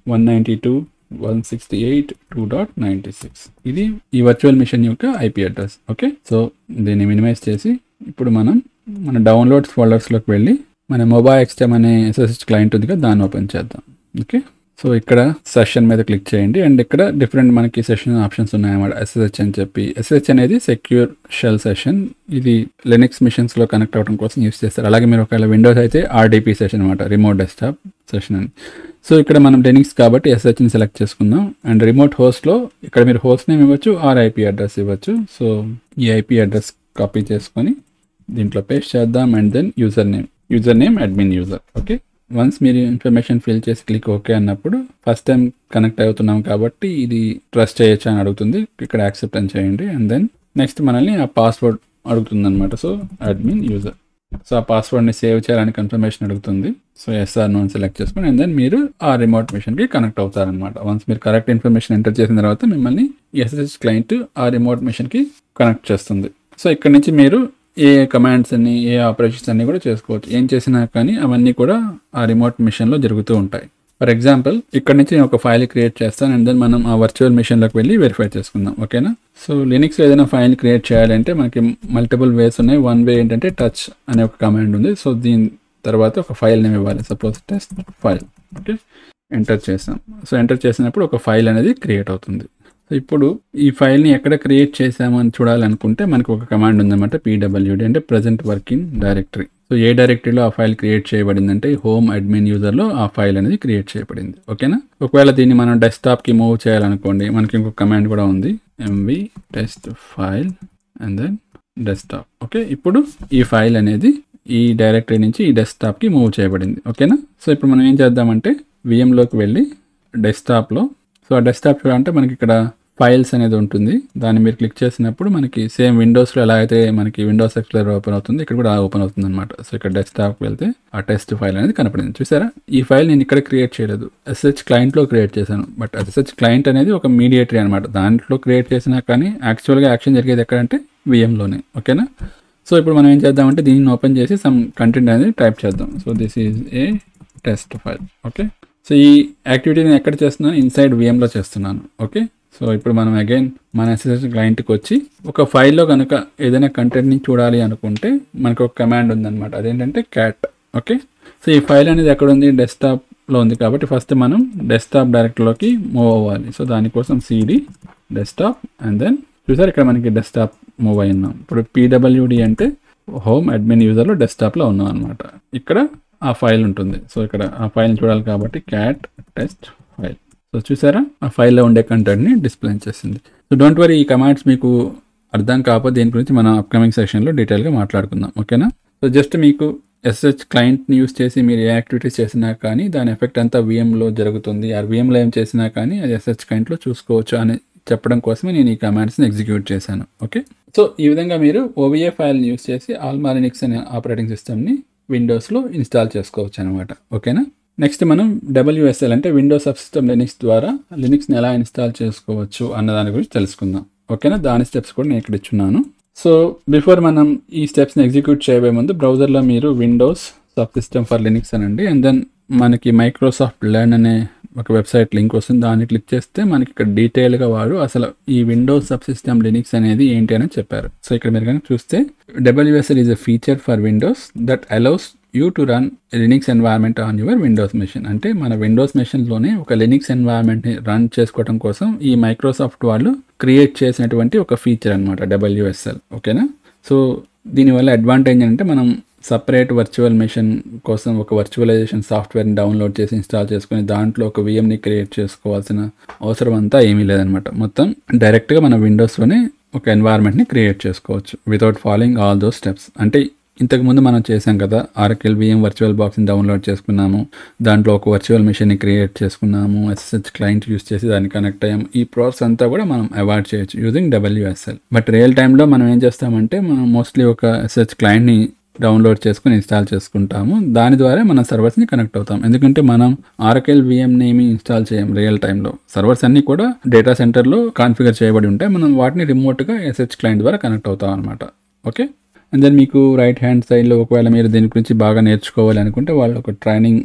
one ninety two one sixty eight two dot ninety six ఇది ఈ వర్చువల్ మిషన్ యొక్క ఐపీ అడ్రస్ ఓకే సో దీన్ని మినిమైజ్ చేసి ఇప్పుడు మనం మన డౌన్లోడ్స్ ఫోల్డర్స్లోకి వెళ్ళి మన మొబైల్ ఎక్స్టెమ్ అనే ఎస్ఎస్హెచ్ క్లయింట్ ఉంది కదా దాన్ని ఓపెన్ చేద్దాం ఓకే సో ఇక్కడ సెషన్ మీద క్లిక్ చేయండి అండ్ ఇక్కడ డిఫరెంట్ మనకి సెషన్ ఆప్షన్స్ ఉన్నాయన్నమాట ఎస్ఎస్హెచ్ అని చెప్పి ఎస్ఎస్హెచ్ అనేది సెక్యూర్ షెల్ సెషన్ ఇది లెనిక్స్ మిషన్స్లో కనెక్ట్ అవ్వడం కోసం యూస్ చేస్తారు అలాగే మీరు ఒకవేళ విండోస్ అయితే ఆర్డీపీ సెషన్ అనమాట రిమోట్ డెస్క్టాప్ సెషన్ అని సో ఇక్కడ మనం లెనిక్స్ కాబట్టి ఎస్హెచ్ని సెలెక్ట్ చేసుకుందాం అండ్ రిమోట్ హోస్ట్లో ఇక్కడ మీరు హోస్ట్ నేమ్ ఇవ్వచ్చు ఆర్ ఐపీ అడ్రస్ ఇవ్వచ్చు సో ఈ ఐపీ అడ్రస్ కాపీ చేసుకొని దీంట్లో పేస్ట్ చేద్దాం and then username username admin user okay once మీరు ఇన్ఫర్మేషన్ ఫిల్ చేసి క్లిక్ ఓకే అన్నప్పుడు ఫస్ట్ టైం కనెక్ట్ అవుతున్నాం కాబట్టి ఇది ట్రస్ట్ చేయొచ్చు అని అడుగుతుంది ఇక్కడ యాక్సెప్ట్ అని చేయండి అండ్ దెన్ నెక్స్ట్ మనల్ని ఆ పాస్వర్డ్ అడుగుతుంది అనమాట సో అడ్మిన్ యూజర్ సో ఆ పాస్వర్డ్ని సేవ్ చేయాలని కన్ఫర్మేషన్ అడుగుతుంది సో ఎస్ఆర్ నోన్ సెలెక్ట్ చేసుకుని అండ్ దెన్ మీరు ఆ రిమోట్ మిషన్కి కనెక్ట్ అవుతారనమాట వన్స్ మీరు కరెక్ట్ ఇన్ఫర్మేషన్ ఎంటర్ చేసిన తర్వాత మిమ్మల్ని ఎస్ఎస్హెచ్ క్లయింట్ ఆ రిమోట్ మిషన్కి కనెక్ట్ చేస్తుంది సో ఇక్కడ నుంచి మీరు ఏ కమాండ్స్ అన్ని ఏ ఆపరేషన్స్ అన్ని కూడా చేసుకోవచ్చు ఏం చేసినా కానీ అవన్నీ కూడా ఆ రిమోట్ మిషన్లో జరుగుతూ ఉంటాయి ఫర్ ఎగ్జాంపుల్ ఇక్కడ నుంచి నేను ఒక ఫైల్ క్రియేట్ చేస్తాను అండ్ దెన్ మనం ఆ వర్చువల్ మిషన్లోకి వెళ్ళి వెరిఫై చేసుకుందాం ఓకేనా సో లినిక్స్ ఏదైనా ఫైల్ క్రియేట్ చేయాలంటే మనకి మల్టిపుల్ వేస్ ఉన్నాయి వన్ వే ఏంటంటే టచ్ అనే ఒక కమాండ్ ఉంది సో దీని తర్వాత ఒక ఫైల్ నేమ్ ఇవ్వాలి suppose test file okay enter చేసాం సో ఎంటర్ చేసినప్పుడు ఒక ఫైల్ అనేది క్రియేట్ అవుతుంది సో ఇప్పుడు ఈ ఫైల్ని ఎక్కడ క్రియేట్ చేసామని చూడాలనుకుంటే మనకు ఒక కమాండ్ ఉందన్నమాట పీడబ్ల్యూడి అంటే ప్రజెంట్ వర్కింగ్ డైరెక్టరీ సో ఏ డైరెక్టరీలో ఆ ఫైల్ క్రియేట్ చేయబడిందంటే హోమ్ అడ్మిన్ యూజర్లో ఆ ఫైల్ అనేది క్రియేట్ చేయబడింది ఓకేనా ఒకవేళ దీన్ని మనం డెస్క్టాప్కి మూవ్ చేయాలనుకోండి మనకి ఇంకొక కమాండ్ కూడా ఉంది MV test file and then desktop okay ఇప్పుడు ఈ ఫైల్ అనేది ఈ డైరెక్టరీ నుంచి ఈ డెస్క్టాప్కి మూవ్ చేయబడింది ఓకేనా సో ఇప్పుడు మనం ఏం చేద్దామంటే విఎంలోకి వెళ్ళి డెస్క్టాప్లో సో ఆ డెస్క్టాప్ చూడాలంటే మనకి ఇక్కడ ఫైల్స్ అనేది ఉంటుంది దాన్ని మీరు క్లిక్ చేసినప్పుడు మనకి సేమ్ విండోస్లో ఎలా అయితే మనకి విండోస్ ఎక్స్ప్లోర్ ఓపెన్ అవుతుంది ఇక్కడ కూడా ఓపెన్ అవుతుంది అనమాట సో ఇక్కడ డెస్క్టాప్కి వెళ్తే ఆ టెస్ట్ ఫైల్ అనేది కనపడింది చూసారా ఈ ఫైల్ నేను ఇక్కడ క్రియేట్ చేయలేదు ఎస్హెచ్ క్లయింట్లో క్రియేట్ చేశాను బట్ ఎస్హెచ్ క్లయింట్ అనేది ఒక మీడియేటరీ అనమాట దాంట్లో క్రియేట్ చేసినా కానీ యాక్చువల్గా యాక్షన్ జరిగేది ఎక్కడంటే విఎంలోనే ఓకేనా సో ఇప్పుడు మనం ఏం చేద్దామంటే దీన్ని ఓపెన్ చేసి సమ్ కంటెంట్ అనేది టైప్ చేద్దాం so this is a test file okay so ఈ యాక్టివిటీని ఎక్కడ చేస్తున్నాను ఇన్సైడ్ విఎంలో చేస్తున్నాను ఓకే సో ఇప్పుడు మనం అగైన్ మన ఎస్ఎస్ఎస్ క్లయింట్కి వచ్చి ఒక ఫైల్లో కనుక ఏదైనా కంటెంట్ని చూడాలి అనుకుంటే మనకు ఒక కమాండ్ ఉందన్నమాట అదేంటంటే క్యాట్ ఓకే సో ఈ ఫైల్ అనేది ఎక్కడ ఉంది డెస్క్టాప్లో ఉంది కాబట్టి ఫస్ట్ మనం డెస్క్టాప్ డైరెక్ట్లోకి మూవ్ అవ్వాలి సో దానికోసం సిడి డెస్క్టాప్ అండ్ దెన్ చూసారు ఇక్కడ మనకి డెస్క్టాప్ మూవ్ అయి ఉన్నాం ఇప్పుడు పీడబ్ల్యూడి అంటే హోమ్ అడ్మిన్ యూజర్లో డెస్క్టాప్లో ఉన్నాం అనమాట ఇక్కడ ఆ ఫైల్ ఉంటుంది సో ఇక్కడ ఆ ఫైల్ చూడాలి కాబట్టి క్యాట్ టెస్ట్ ఫైల్ సో చూసారా ఆ ఫైల్లో ఉండే కంటెంట్ని డిస్ప్లే చేసింది సో డోంట్ వరీ ఈ కమాండ్స్ మీకు అర్థం కాకపోతే దీని గురించి మనం అప్కమింగ్ సెషన్లో డీటెయిల్గా మాట్లాడుకుందాం ఓకేనా సో జస్ట్ మీకు ఎస్హెచ్ క్లయింట్ని యూస్ చేసి మీరు ఏ యాక్టివిటీస్ చేసినా కానీ దాని ఎఫెక్ట్ అంతా విఎంలో జరుగుతుంది ఆ విఎంలో ఏం చేసినా కానీ అది ఎస్హెచ్ క్లయింట్లో చూసుకోవచ్చు అని చెప్పడం కోసమే నేను ఈ కమాండ్స్ని ఎగ్జిక్యూట్ చేశాను ఓకే సో ఈ విధంగా మీరు ఓవిఏ ఫైల్ని యూస్ చేసి ఆల్మాలినిక్స్ అనే ఆపరేటింగ్ సిస్టమ్ని విండోస్లో ఇన్స్టాల్ చేసుకోవచ్చు అనమాట ఓకేనా నెక్స్ట్ మనం డబ్ల్యూఎస్ఎల్ అంటే విండోస్ సబ్ సిస్టమ్ లినిక్స్ ద్వారా లినిక్స్ని ఎలా ఇన్స్టాల్ చేసుకోవచ్చు అన్న దాని గురించి తెలుసుకుందాం ఓకేనా దాని స్టెప్స్ కూడా నేను ఇక్కడ ఇచ్చున్నాను సో బిఫోర్ మనం ఈ స్టెప్స్ని ఎగ్జిక్యూట్ చేయబోయే ముందు బ్రౌజర్లో మీరు Windows sub subsystem for Linux అనండి అండ్ దెన్ మనకి మైక్రోసాఫ్ట్ లెర్న్ అనే ఒక వెబ్సైట్ లింక్ వస్తుంది దాన్ని క్లిక్ చేస్తే మనకి ఇక్కడ డీటెయిల్గా వాడు అసలు ఈ విండోస్ సబ్ సిస్టమ్ లినిక్స్ అనేది ఏంటి అని చెప్పారు సో ఇక్కడ మీరు కనుక చూస్తే WSL is a feature for Windows that allows you to run Linux environment on your Windows machine అంటే మన విండోస్ మెషిన్లోనే ఒక లినిక్స్ ఎన్వైర్న్మెంట్ని రన్ చేసుకోవడం కోసం ఈ మైక్రోసాఫ్ట్ వాళ్ళు క్రియేట్ చేసినటువంటి ఒక ఫీచర్ అనమాట డబ్ల్యూఎస్ఎల్ ఓకేనా సో దీనివల్ల అడ్వాంటేజ్ అంటే మనం సపరేట్ వర్చువల్ మెషిన్ కోసం ఒక వర్చువలైజేషన్ సాఫ్ట్వేర్ని డౌన్లోడ్ చేసి ఇన్స్టాల్ చేసుకుని దాంట్లో ఒక విఎంని క్రియేట్ చేసుకోవాల్సిన అవసరం అంతా ఏమీ లేదనమాట మొత్తం డైరెక్ట్గా మన విండోస్లోనే ఒక ఎన్వైర్న్మెంట్ని క్రియేట్ చేసుకోవచ్చు without following all those steps అంటే ఇంతకుముందు మనం చేసాం కదా ఆర్కెల్ విఎం వర్చువల్ బాక్స్ని డౌన్లోడ్ చేసుకున్నాము దాంట్లో ఒక వర్చువల్ మెషిన్ని క్రియేట్ చేసుకున్నాము ఎస్ఎస్హెచ్ క్లయింట్ యూస్ చేసి దాన్ని కనెక్ట్ అయ్యాము ఈ ప్రాసెస్ అంతా కూడా మనం అవాయిడ్ చేయొచ్చు యూజింగ్ డబ్ల్యూఎస్ఎల్ బట్ రియల్ టైంలో మనం ఏం చేస్తామంటే మనం మోస్ట్లీ ఒక ఎస్ఎస్హెచ్ క్లయింట్ని డౌన్లోడ్ చేసుకుని ఇన్స్టాల్ చేసుకుంటాము దాని ద్వారా మన సర్వర్స్ని కనెక్ట్ అవుతాం ఎందుకంటే మనం ఆర్కెల్ విఎంని ఏమి ఇన్స్టాల్ చేయం రియల్ టైంలో సర్వర్స్ అన్నీ కూడా డేటా సెంటర్లో కాన్ఫిగర్ చేయబడి ఉంటాయి మనం వాటిని రిమోట్గా ఎస్హెచ్ క్లయింట్ ద్వారా కనెక్ట్ అవుతాం అనమాట ఓకే అండ్ దెన్ మీకు రైట్ హ్యాండ్ సైడ్లో ఒకవేళ మీరు దీని గురించి బాగా నేర్చుకోవాలి అనుకుంటే వాళ్ళు ఒక ట్రైనింగ్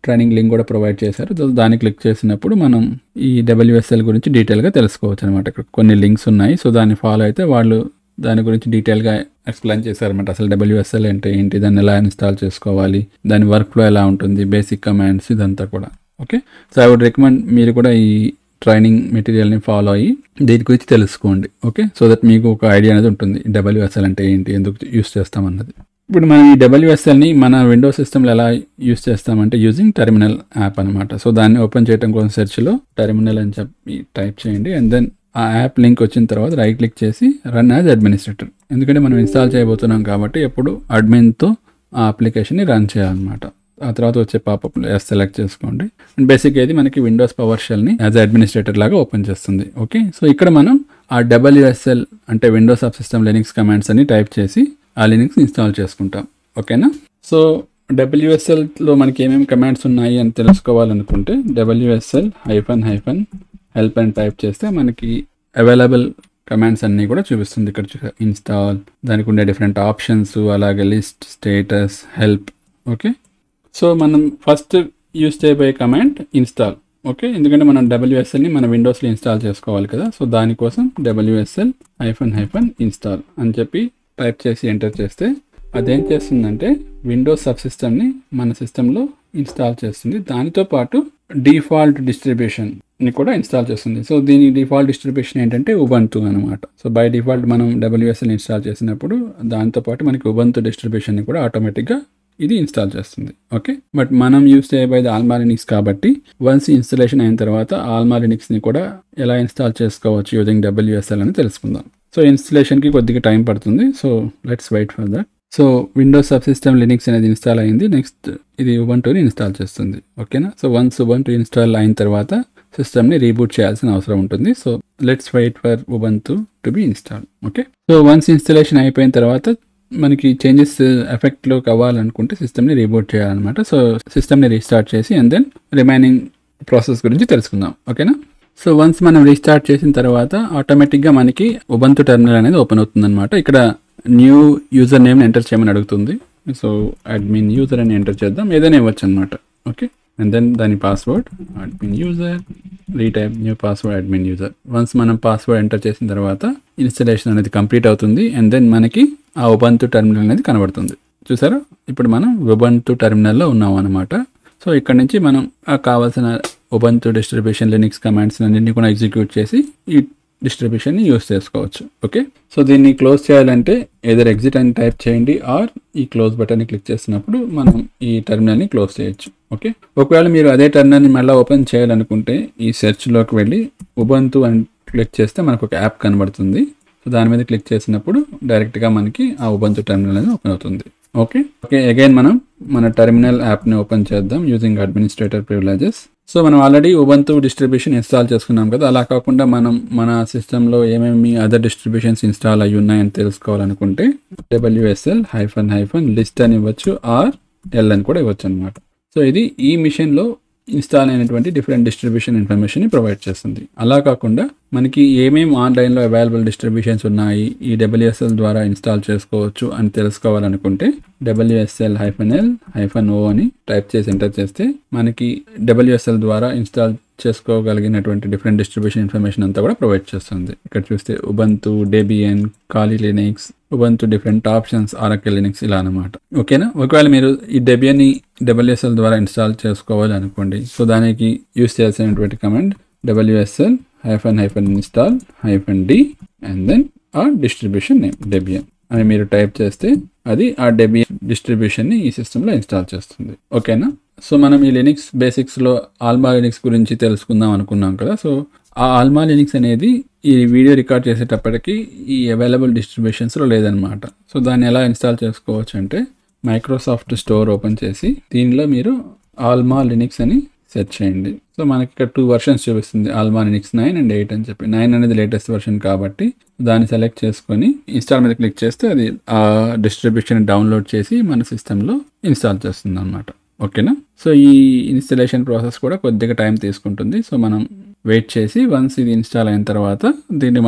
ట్రైనింగ్ లింక్ కూడా ప్రొవైడ్ చేశారు సో దాన్ని క్లిక్ చేసినప్పుడు మనం ఈ డబ్ల్యూఎస్ఎల్ గురించి డీటెయిల్గా తెలుసుకోవచ్చు అనమాట ఇక్కడ కొన్ని లింక్స్ ఉన్నాయి సో దాన్ని ఫాలో అయితే వాళ్ళు దాని గురించి డీటెయిల్గా ఎక్స్ప్లెయిన్ చేశారన్నమాట అసలు డబ్ల్యూఎస్ఎల్ అంటే ఏంటి దాన్ని ఎలా ఇన్స్టాల్ చేసుకోవాలి దాని వర్క్ ఫ్లో ఎలా ఉంటుంది బేసిక్ కమాండ్స్ ఇదంతా కూడా okay so I would recommend మీరు కూడా ఈ ట్రైనింగ్ మెటీరియల్ని ఫాలో అయ్యి దీని గురించి తెలుసుకోండి ఓకే సో దట్ మీకు ఒక ఐడియా అనేది ఉంటుంది డబ్ల్యూఎస్ఎల్ అంటే ఏంటి ఎందుకు యూస్ చేస్తామన్నది ఇప్పుడు మనం ఈ డబ్ల్యూఎస్ఎల్ని మన విండోస్ సిస్టమ్లో ఎలా యూస్ చేస్తామంటే యూజింగ్ టెర్మినల్ యాప్ అనమాట సో దాన్ని ఓపెన్ చేయడం కోసం సెర్చ్లో టెర్మినల్ అని చెప్పి టైప్ చేయండి అండ్ దెన్ ఆ యాప్ లింక్ వచ్చిన తర్వాత రైట్ క్లిక్ చేసి రన్ యాజ్ అడ్మినిస్ట్రేటర్ ఎందుకంటే మనం ఇన్స్టాల్ చేయబోతున్నాం కాబట్టి ఎప్పుడు అడ్మిన్తో ఆ అప్లికేషన్ని రన్ చేయాలన్నమాట ఆ తర్వాత వచ్చే పాపప్ ఎస్ సెలెక్ట్ చేసుకోండి అండ్ బేసిక్ ఇది మనకి విండోస్ పవర్ షెల్ని యాజ్ అడ్మినిస్ట్రేటర్ లాగా ఓపెన్ చేస్తుంది ఓకే సో ఇక్కడ మనం ఆ డబ్ల్యూఎస్ఎల్ అంటే Windows of system Linux commands అని టైప్ చేసి ఆ లినిక్స్ ఇన్స్టాల్ చేసుకుంటాం ఓకేనా సో డబ్ల్యూఎస్ఎల్లో మనకి ఏమేమి కమాండ్స్ ఉన్నాయి అని తెలుసుకోవాలనుకుంటే డబ్ల్యూఎస్ఎల్ హైఫన్ హైఫన్ హెల్ప్ అని టైప్ చేస్తే మనకి అవైలబుల్ కమాండ్స్ అన్నీ కూడా చూపిస్తుంది ఇక్కడ చూ ఇన్స్టాల్ దానికి ఉండే డిఫరెంట్ ఆప్షన్స్ అలాగే list status help okay so మనం ఫస్ట్ యూస్ చేయబోయే కమాండ్ ఇన్స్టాల్ ఓకే ఎందుకంటే మనం డబ్ల్యూఎస్ఎల్ని మన విండోస్లో ఇన్స్టాల్ చేసుకోవాలి కదా సో దానికోసం డబ్ల్యూఎస్ఎల్ హైఫన్ హైఫన్ ఇన్స్టాల్ అని చెప్పి టైప్ చేసి ఎంటర్ చేస్తే అదేం చేస్తుందంటే విండోస్ సబ్ సిస్టమ్ని మన సిస్టంలో ఇన్స్టాల్ చేస్తుంది దానితో పాటు డిఫాల్ట్ డిస్ట్రిబ్యూషన్ ని కూడా ఇన్స్టాల్ చేస్తుంది సో దీని డిఫాల్ట్ డిస్ట్రిబ్యూషన్ ఏంటంటే ఉబంతు అనమాట సో బై డిఫాల్ట్ మనం డబ్ల్యూఎస్ఎల్ ఇన్స్టాల్ చేసినప్పుడు దాంతోపాటు మనకి ఉబంతు డిస్ట్రిబ్యూషన్ని కూడా ఆటోమేటిక్గా ఇది ఇన్స్టాల్ చేస్తుంది ఓకే బట్ మనం యూస్ చేయబోయేది ఆల్మా లినిక్స్ కాబట్టి వన్స్ ఇన్స్టలేషన్ అయిన తర్వాత ఆల్మా లినిక్స్ని కూడా ఎలా ఇన్స్టాల్ చేసుకోవచ్చు యూజింగ్ డబ్ల్యూఎస్ఎల్ అని తెలుసుకుందాం సో ఇన్స్టలేషన్కి కొద్దిగా టైం పడుతుంది so let's wait for that so Windows sub system Linux అనేది ఇన్స్టాల్ అయింది నెక్స్ట్ ఇది ఉబంటూని ఇన్స్టాల్ చేస్తుంది ఓకేనా సో వన్స్ ఉబంటూ ఇన్స్టాల్ అయిన తర్వాత సిస్టమ్ని రీబూట్ చేయాల్సిన అవసరం ఉంటుంది so let's wait for Ubuntu to be install okay so once installation అయిపోయిన తర్వాత మనకి చేంజెస్ ఎఫెక్ట్లోకి అవ్వాలనుకుంటే సిస్టమ్ని రీబూట్ చేయాలన్నమాట సో సిస్టమ్ని రీస్టార్ట్ చేసి అండ్ దెన్ రిమైనింగ్ ప్రాసెస్ గురించి తెలుసుకుందాం ఓకేనా సో వన్స్ మనం రీస్టార్ట్ చేసిన తర్వాత ఆటోమేటిక్గా మనకి ఉబంతు టెర్మినల్ అనేది ఓపెన్ అవుతుందన్నమాట ఇక్కడ న్యూ యూజర్ నేమ్ని ఎంటర్ చేయమని అడుగుతుంది సో అడ్మిన్ యూజర్ అని ఎంటర్ చేద్దాం ఏదైనా ఇవ్వచ్చు అనమాట ఓకే అండ్ దెన్ దాని password admin user retype new password admin user once మనం పాస్వర్డ్ ఎంటర్ చేసిన తర్వాత ఇన్స్టలేషన్ అనేది కంప్లీట్ అవుతుంది అండ్ దెన్ మనకి ఆ ఉబంతు టెర్మినల్ అనేది కనబడుతుంది చూసారా ఇప్పుడు మనం ఉబంతు టెర్మినల్లో ఉన్నాం అనమాట సో ఇక్కడ నుంచి మనం ఆ కావాల్సిన ఉబంతు డిస్ట్రిబ్యూషన్ లినిక్స్ కమాండ్స్ అన్నింటినీ కూడా ఎగ్జిక్యూట్ చేసి ఈ డిస్ట్రిబ్యూషన్ని యూస్ చేసుకోవచ్చు ఓకే సో దీన్ని క్లోజ్ చేయాలంటే ఏదర్ ఎగ్జిట్ అని టైప్ చేయండి ఆర్ ఈ క్లోజ్ బటన్ని క్లిక్ చేసినప్పుడు మనం ఈ టెర్మినల్ని క్లోజ్ చేయొచ్చు ఓకే ఒకవేళ మీరు అదే టెర్మినల్ని మళ్ళీ ఓపెన్ చేయాలనుకుంటే ఈ సెర్చ్లోకి వెళ్ళి ఉబంతు అని క్లిక్ చేస్తే మనకు ఒక యాప్ కనబడుతుంది సో దాని మీద క్లిక్ చేసినప్పుడు డైరెక్ట్గా మనకి ఆ ఉబంతు టెర్మినల్ అనేది ఓపెన్ అవుతుంది ఓకే ఓకే అగైన్ మనం మన టెర్మినల్ యాప్ని ఓపెన్ చేద్దాం యూజింగ్ అడ్మినిస్ట్రేటర్ ప్రివిలేజెస్ సో మనం ఆల్రెడీ ఉబంతు డిస్ట్రిబ్యూషన్ ఇన్స్టాల్ చేసుకున్నాం కదా అలా కాకుండా మనం మన సిస్టంలో ఏమేమి అదర్ డిస్ట్రిబ్యూషన్స్ ఇన్స్టాల్ అయ్యి ఉన్నాయని తెలుసుకోవాలనుకుంటే డబ్ల్యూఎస్ఎల్ హైఫన్ హైఫన్ లిస్ట్ అని ఇవ్వచ్చు ఆర్ ఎల్ అని కూడా ఇవ్వచ్చు అనమాట సో ఇది ఈ మిషన్లో ఇన్స్టాల్ అయినటువంటి డిఫరెంట్ డిస్ట్రిబ్యూషన్ ఇన్ఫర్మేషన్ని ప్రొవైడ్ చేస్తుంది అలా కాకుండా మనకి ఏమేమి ఆన్లైన్లో అవైలబుల్ డిస్ట్రిబ్యూషన్స్ ఉన్నాయి ఈ డబ్ల్యూఎస్ఎల్ ద్వారా ఇన్స్టాల్ చేసుకోవచ్చు అని తెలుసుకోవాలనుకుంటే WSL hyphen L hyphen O అని టైప్ చేసి ఎంటర్ చేస్తే మనకి డబ్ల్యూఎస్ఎల్ ద్వారా ఇన్స్టాల్ చేసుకోగలిగినటువంటి డిఫరెంట్ డిస్ట్రిబ్యూషన్ ఇన్ఫర్మేషన్ అంతా కూడా ప్రొవైడ్ చేస్తుంది ఇక్కడ చూస్తే Ubuntu Debian Kali Linux Ubuntu different options Oracle Linux ఇలా అనమాట ఓకేనా ఒకవేళ మీరు ఈ డెబియన్ని డబ్ల్యూఎస్ఎల్ ద్వారా ఇన్స్టాల్ చేసుకోవాలి అనుకోండి సో దానికి యూస్ చేయాల్సినటువంటి command WSL hyphen hyphen install hyphen D and then ఆ డిస్ట్రిబ్యూషన్ నేమ్ డెబియన్ అని మీరు టైప్ చేస్తే అది ఆ డెబియన్ డిస్ట్రిబ్యూషన్ని ఈ సిస్టంలో ఇన్స్టాల్ చేస్తుంది ఓకేనా సో మనం ఈ లినిక్స్ బేసిక్స్లో ఆల్మా లినిక్స్ గురించి తెలుసుకుందాం అనుకున్నాం కదా సో ఆ ఆల్మా లినిక్స్ అనేది ఈ వీడియో రికార్డ్ చేసేటప్పటికి ఈ అవైలబుల్ డిస్ట్రిబ్యూషన్స్లో లేదనమాట సో దాన్ని ఎలా ఇన్స్టాల్ చేసుకోవచ్చు అంటే మైక్రోసాఫ్ట్ స్టోర్ ఓపెన్ చేసి దీనిలో మీరు ఆల్మా లినిక్స్ అని సెర్చ్ చేయండి సో మనకి ఇక్కడ టూ వర్షన్స్ చూపిస్తుంది Alma Linux nine and eight అని చెప్పి నైన్ అనేది లేటెస్ట్ వర్షన్ కాబట్టి దాన్ని సెలెక్ట్ చేసుకొని ఇన్స్టాల్ మీద క్లిక్ చేస్తే అది ఆ డిస్ట్రిబ్యూషన్ డౌన్లోడ్ చేసి మన సిస్టంలో ఇన్స్టాల్ చేస్తుంది అనమాట ఓకేనా సో ఈ ఇన్స్టలేషన్ ప్రాసెస్ కూడా కొద్దిగా టైం తీసుకుంటుంది సో మనం వెయిట్ చేసి వన్స్ ఇది ఇన్స్టాల్ అయిన తర్వాత దీన్ని మనం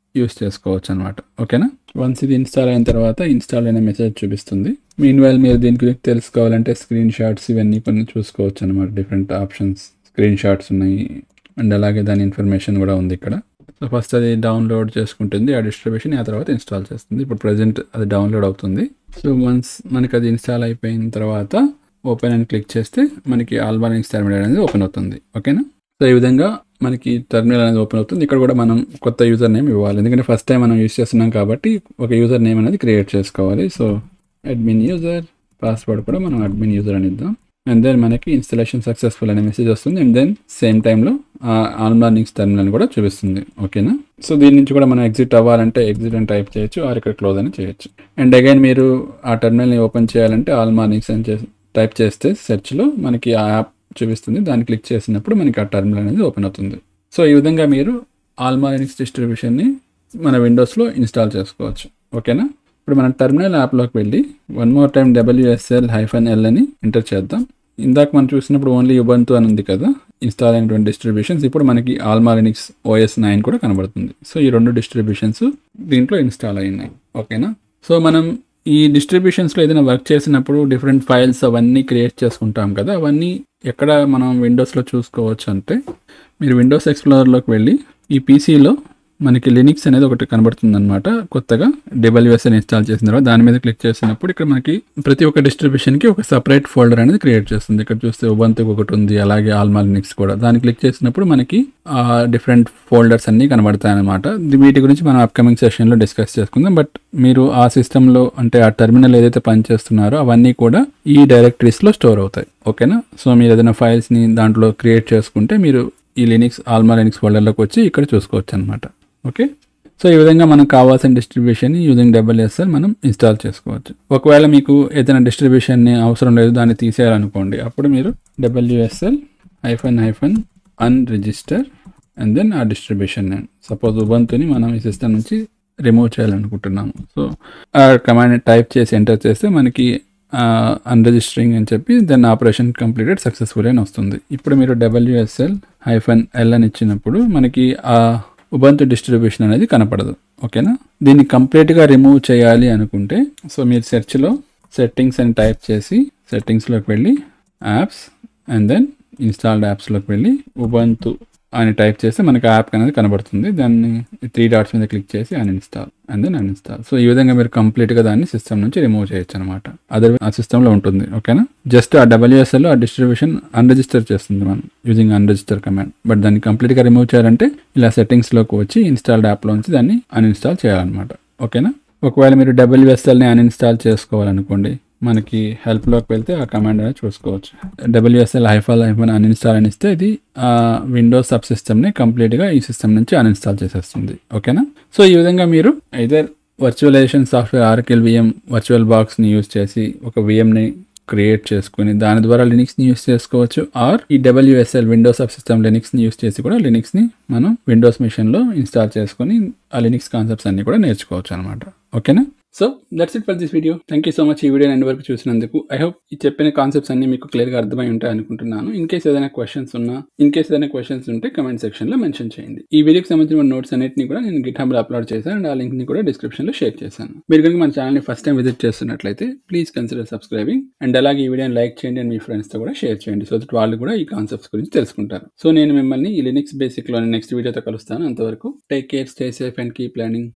యూస్ చేసుకోవచ్చు అనమాట ఓకేనా వన్స్ ఇది ఇన్స్టాల్ అయిన తర్వాత ఇన్స్టాల్ అయిన మెసేజ్ చూపిస్తుంది మీన్ వైల్ మీరు దీని గురించి తెలుసుకోవాలంటే స్క్రీన్ షాట్స్ ఇవన్నీ కొన్ని చూసుకోవచ్చు అనమాట డిఫరెంట్ ఆప్షన్స్ స్క్రీన్ షాట్స్ ఉన్నాయి అండ్ అలాగే దాని ఇన్ఫర్మేషన్ కూడా ఉంది ఇక్కడ సో ఫస్ట్ అది డౌన్లోడ్ చేసుకుంటుంది ఆ డిస్ట్రిబ్యూషన్ ఆ తర్వాత ఇన్స్టాల్ చేస్తుంది ఇప్పుడు ప్రజెంట్ అది డౌన్లోడ్ అవుతుంది సో వన్స్ మనకి అది ఇన్స్టాల్ అయిపోయిన తర్వాత ఓపెన్ అని క్లిక్ చేస్తే మనకి ఆల్బానిక్స్ టెర్మినల్ అనేది ఓపెన్ అవుతుంది ఓకేనా సో ఈ విధంగా మనకి టెర్మినల్ అనేది ఓపెన్ అవుతుంది ఇక్కడ కూడా మనం కొత్త యూజర్ నేమ్ ఇవ్వాలి ఎందుకంటే ఫస్ట్ టైం మనం యూజ్ చేస్తున్నాం కాబట్టి ఒక యూజర్ నేమ్ అనేది క్రియేట్ చేసుకోవాలి సో అడ్మిన్ యూజర్ పాస్వర్డ్ కూడా మనం అడ్మిన్ యూజర్ అని ఇద్దాం అండ్ దెన్ మనకి ఇన్స్టలేషన్ సక్సెస్ఫుల్ అనే మెసేజ్ వస్తుంది అండ్ దెన్ సేమ్ టైంలో ఆల్మార్నింగ్స్ టెర్మినల్ కూడా చూపిస్తుంది ఓకేనా సో దీని నుంచి కూడా మనం ఎగ్జిట్ అవ్వాలంటే ఎగ్జిట్ అని టైప్ చేయొచ్చు ఆర్ ఇక్కడ క్లోజ్ అని చేయొచ్చు అండ్ అగైన్ మీరు ఆ టెర్మినల్ని ఓపెన్ చేయాలంటే ఆల్మార్నింగ్స్ అని చేసి టైప్ చేస్తే సెర్చ్లో మనకి ఆ యాప్ చూపిస్తుంది దాన్ని క్లిక్ చేసినప్పుడు మనకి ఆ టెర్మినల్ అనేది ఓపెన్ అవుతుంది సో ఈ విధంగా మీరు ఆల్మార్నిక్స్ డిస్ట్రిబ్యూషన్ని మన విండోస్లో ఇన్స్టాల్ చేసుకోవచ్చు ఓకేనా ఇప్పుడు మనం టెర్మినల్ యాప్లోకి వెళ్ళి one more time WSL hyphen L అని ఎంటర్ చేద్దాం ఇందాక మనం చూసినప్పుడు ఓన్లీ యుబంతు అని ఉంది కదా ఇన్స్టాల్ అయినటువంటి డిస్ట్రిబ్యూషన్స్ ఇప్పుడు మనకి ఆల్మారినిక్స్ ఓఎస్ నైన్ కూడా కనబడుతుంది సో ఈ రెండు డిస్ట్రిబ్యూషన్స్ దీంట్లో ఇన్స్టాల్ అయినాయి ఓకేనా సో మనం ఈ డిస్ట్రిబ్యూషన్స్లో ఏదైనా వర్క్ చేసినప్పుడు డిఫరెంట్ ఫైల్స్ అవన్నీ క్రియేట్ చేసుకుంటాం కదా అవన్నీ ఎక్కడ మనం విండోస్లో చూసుకోవచ్చు అంటే మీరు విండోస్ ఎక్స్ప్లోరర్లోకి వెళ్ళి ఈ పీసీలో మనకి లినిక్స్ అనేది ఒకటి కనబడుతుంది అనమాట కొత్తగా డబ్ల్యూఎస్ఎన్ ఇన్స్టాల్ చేసిన తర్వాత దాని మీద క్లిక్ చేసినప్పుడు ఇక్కడ మనకి ప్రతి ఒక్క డిస్ట్రిబ్యూషన్కి ఒక సపరేట్ ఫోల్డర్ అనేది క్రియేట్ చేస్తుంది ఇక్కడ చూస్తే ఉబంతుకు ఒకటి ఉంది అలాగే ఆల్మా లినిక్స్ కూడా దాన్ని క్లిక్ చేసినప్పుడు మనకి ఆ డిఫరెంట్ ఫోల్డర్స్ అన్ని కనబడతాయి అనమాట వీటి గురించి మనం అప్కమింగ్ సెషన్లో డిస్కస్ చేసుకుందాం బట్ మీరు ఆ సిస్టంలో అంటే ఆ టెర్మినల్ ఏదైతే పనిచేస్తున్నారో అవన్నీ కూడా ఈ డైరెక్టరీస్లో స్టోర్ అవుతాయి ఓకేనా సో మీరు ఏదైనా ఫైల్స్ని దాంట్లో క్రియేట్ చేసుకుంటే మీరు ఈ లినిక్స్ ఆల్మా లినిక్స్ ఫోల్డర్లోకి వచ్చి ఇక్కడ చూసుకోవచ్చు అనమాట ఓకే సో ఈ విధంగా మనకు కావాల్సిన డిస్ట్రిబ్యూషన్ యూజింగ్ డబ్ల్యూఎస్ఎల్ మనం ఇన్స్టాల్ చేసుకోవచ్చు ఒకవేళ మీకు ఏదైనా డిస్ట్రిబ్యూషన్ని అవసరం లేదు దాన్ని తీసేయాలనుకోండి అప్పుడు మీరు WSL hyphen hyphen unregister and then ఆ డిస్ట్రిబ్యూషన్ నేమ్ సపోజ్ ఉబంతుని మనం ఈ సిస్టమ్ నుంచి రిమూవ్ చేయాలనుకుంటున్నాము సో ఆ కమాండ్ టైప్ చేసి ఎంటర్ చేస్తే మనకి అన్రిజిస్టరింగ్ అని చెప్పి దెన్ ఆపరేషన్ కంప్లీటెడ్ సక్సెస్ఫుల్ అని వస్తుంది ఇప్పుడు మీరు డబ్ల్యూఎస్ఎల్ హైఫన్ ఎల్ అని ఇచ్చినప్పుడు మనకి ఆ ఉబంతు డిస్ట్రిబ్యూషన్ అనేది కనపడదు ఓకేనా దీన్ని కంప్లీట్గా రిమూవ్ చేయాలి అనుకుంటే సో మీరు సెర్చ్లో సెట్టింగ్స్ అని టైప్ చేసి సెట్టింగ్స్లోకి వెళ్ళి యాప్స్ అండ్ దెన్ ఇన్స్టాల్డ్ యాప్స్లోకి వెళ్ళి ఉబంతు అని టైప్ చేస్తే మనకి యాప్ అనేది కనబడుతుంది దాన్ని త్రీ డాట్స్ మీద క్లిక్ చేసి uninstall and then uninstall so ఈ విధంగా మీరు కంప్లీట్గా దాన్ని సిస్టమ్ నుంచి రిమూవ్ చేయొచ్చు అనమాట అదర్ ఆ సిస్టంలో ఉంటుంది ఓకేనా జస్ట్ ఆ డబ్ల్యూఎస్ఎల్ ఆ డిస్ట్రిబ్యూషన్ అన్రిజిస్టర్ చేస్తుంది మనం యూజింగ్ అన్రిజిస్టర్ కమాండ్ బట్ దాన్ని కంప్లీట్గా రిమూవ్ చేయాలంటే ఇలా సెట్టింగ్స్లోకి వచ్చి ఇన్స్టాల్డ్ యాప్లోంచి దాన్ని అన్ఇన్స్టాల్ చేయాలన్నమాట ఓకేనా ఒకవేళ మీరు డబ్ల్యూఎస్ఎల్ని అన్ఇన్స్టాల్ చేసుకోవాలనుకోండి మనకి హెల్ప్లోకి వెళ్తే ఆ కమాండ్ అనేది చూసుకోవచ్చు డబ్ల్యూఎస్ఎల్ హైఫాల్ హైఫన్ అన్ఇన్స్టాల్ అని ఇస్తే ఇది విండోస్ సబ్ సిస్టమ్ని కంప్లీట్గా ఈ సిస్టమ్ నుంచి అన్ఇన్స్టాల్ చేసేస్తుంది ఓకేనా సో ఈ విధంగా మీరు either virtualization software Oracle VM virtual బాక్స్ని యూజ్ చేసి ఒక విఎంని క్రియేట్ చేసుకుని దాని ద్వారా లినిక్స్ని యూస్ చేసుకోవచ్చు ఆర్ ఈ డబ్ల్యూఎస్ఎల్ విండోస్ సబ్ సిస్టమ్ లినిక్స్ని యూస్ చేసి కూడా లినిక్స్ని మనం విండోస్ మిషన్లో ఇన్స్టాల్ చేసుకొని ఆ లినిక్స్ కాన్సెప్ట్స్ అన్ని కూడా నేర్చుకోవచ్చు అనమాట ఓకేనా so that's it for this video thank you so much ఈ వీడియో ఎండ్ వరకు చూసినందుకు ఐ హోప్ ఈ చెప్పిన కాన్సెప్ట్స్ అన్ని మీకు క్లియర్గా అర్థమై ఉంటాయి అనుకుంటున్నాను ఇన్ కేస్ ఏదైనా క్వశ్చన్స్ ఉన్నా ఇన్ కేస్ ఏదైనా క్వశ్చన్స్ ఉంటే కమెంట్ సెక్షన్లో మెన్షన్ చేయండి ఈ వీడియోకి సంబంధించిన నోట్స్ అన్నింటినీ కూడా నేను గిట్ హబ్లో అప్లోడ్ చేశాను అండ్ ఆ లింక్ ని కూడా డిస్క్రిప్షన్లో షేర్ చేశాను మీరు కనుక మన ఛానల్ని ఫస్ట్ టైం విజిట్ చేస్తున్నట్లయితే ప్లీజ్ కన్సిడర్ సబ్స్క్రైబింగ్ అండ్ అలాగే ఈ వీడియోని లైక్ చేయండి అండ్ మీ ఫ్రెండ్స్తో కూడా షేర్ చేయండి సో దట్ వాళ్ళు కూడా ఈ కాన్సెప్ట్స్ గురించి తెలుసుకుంటారు సో నేను మిమ్మల్ని ఈ లినిక్స్ బేసిక్లోని నెక్స్ట్ వీడియోతో కలుస్తాను అంతవరకు take care stay safe and keep planning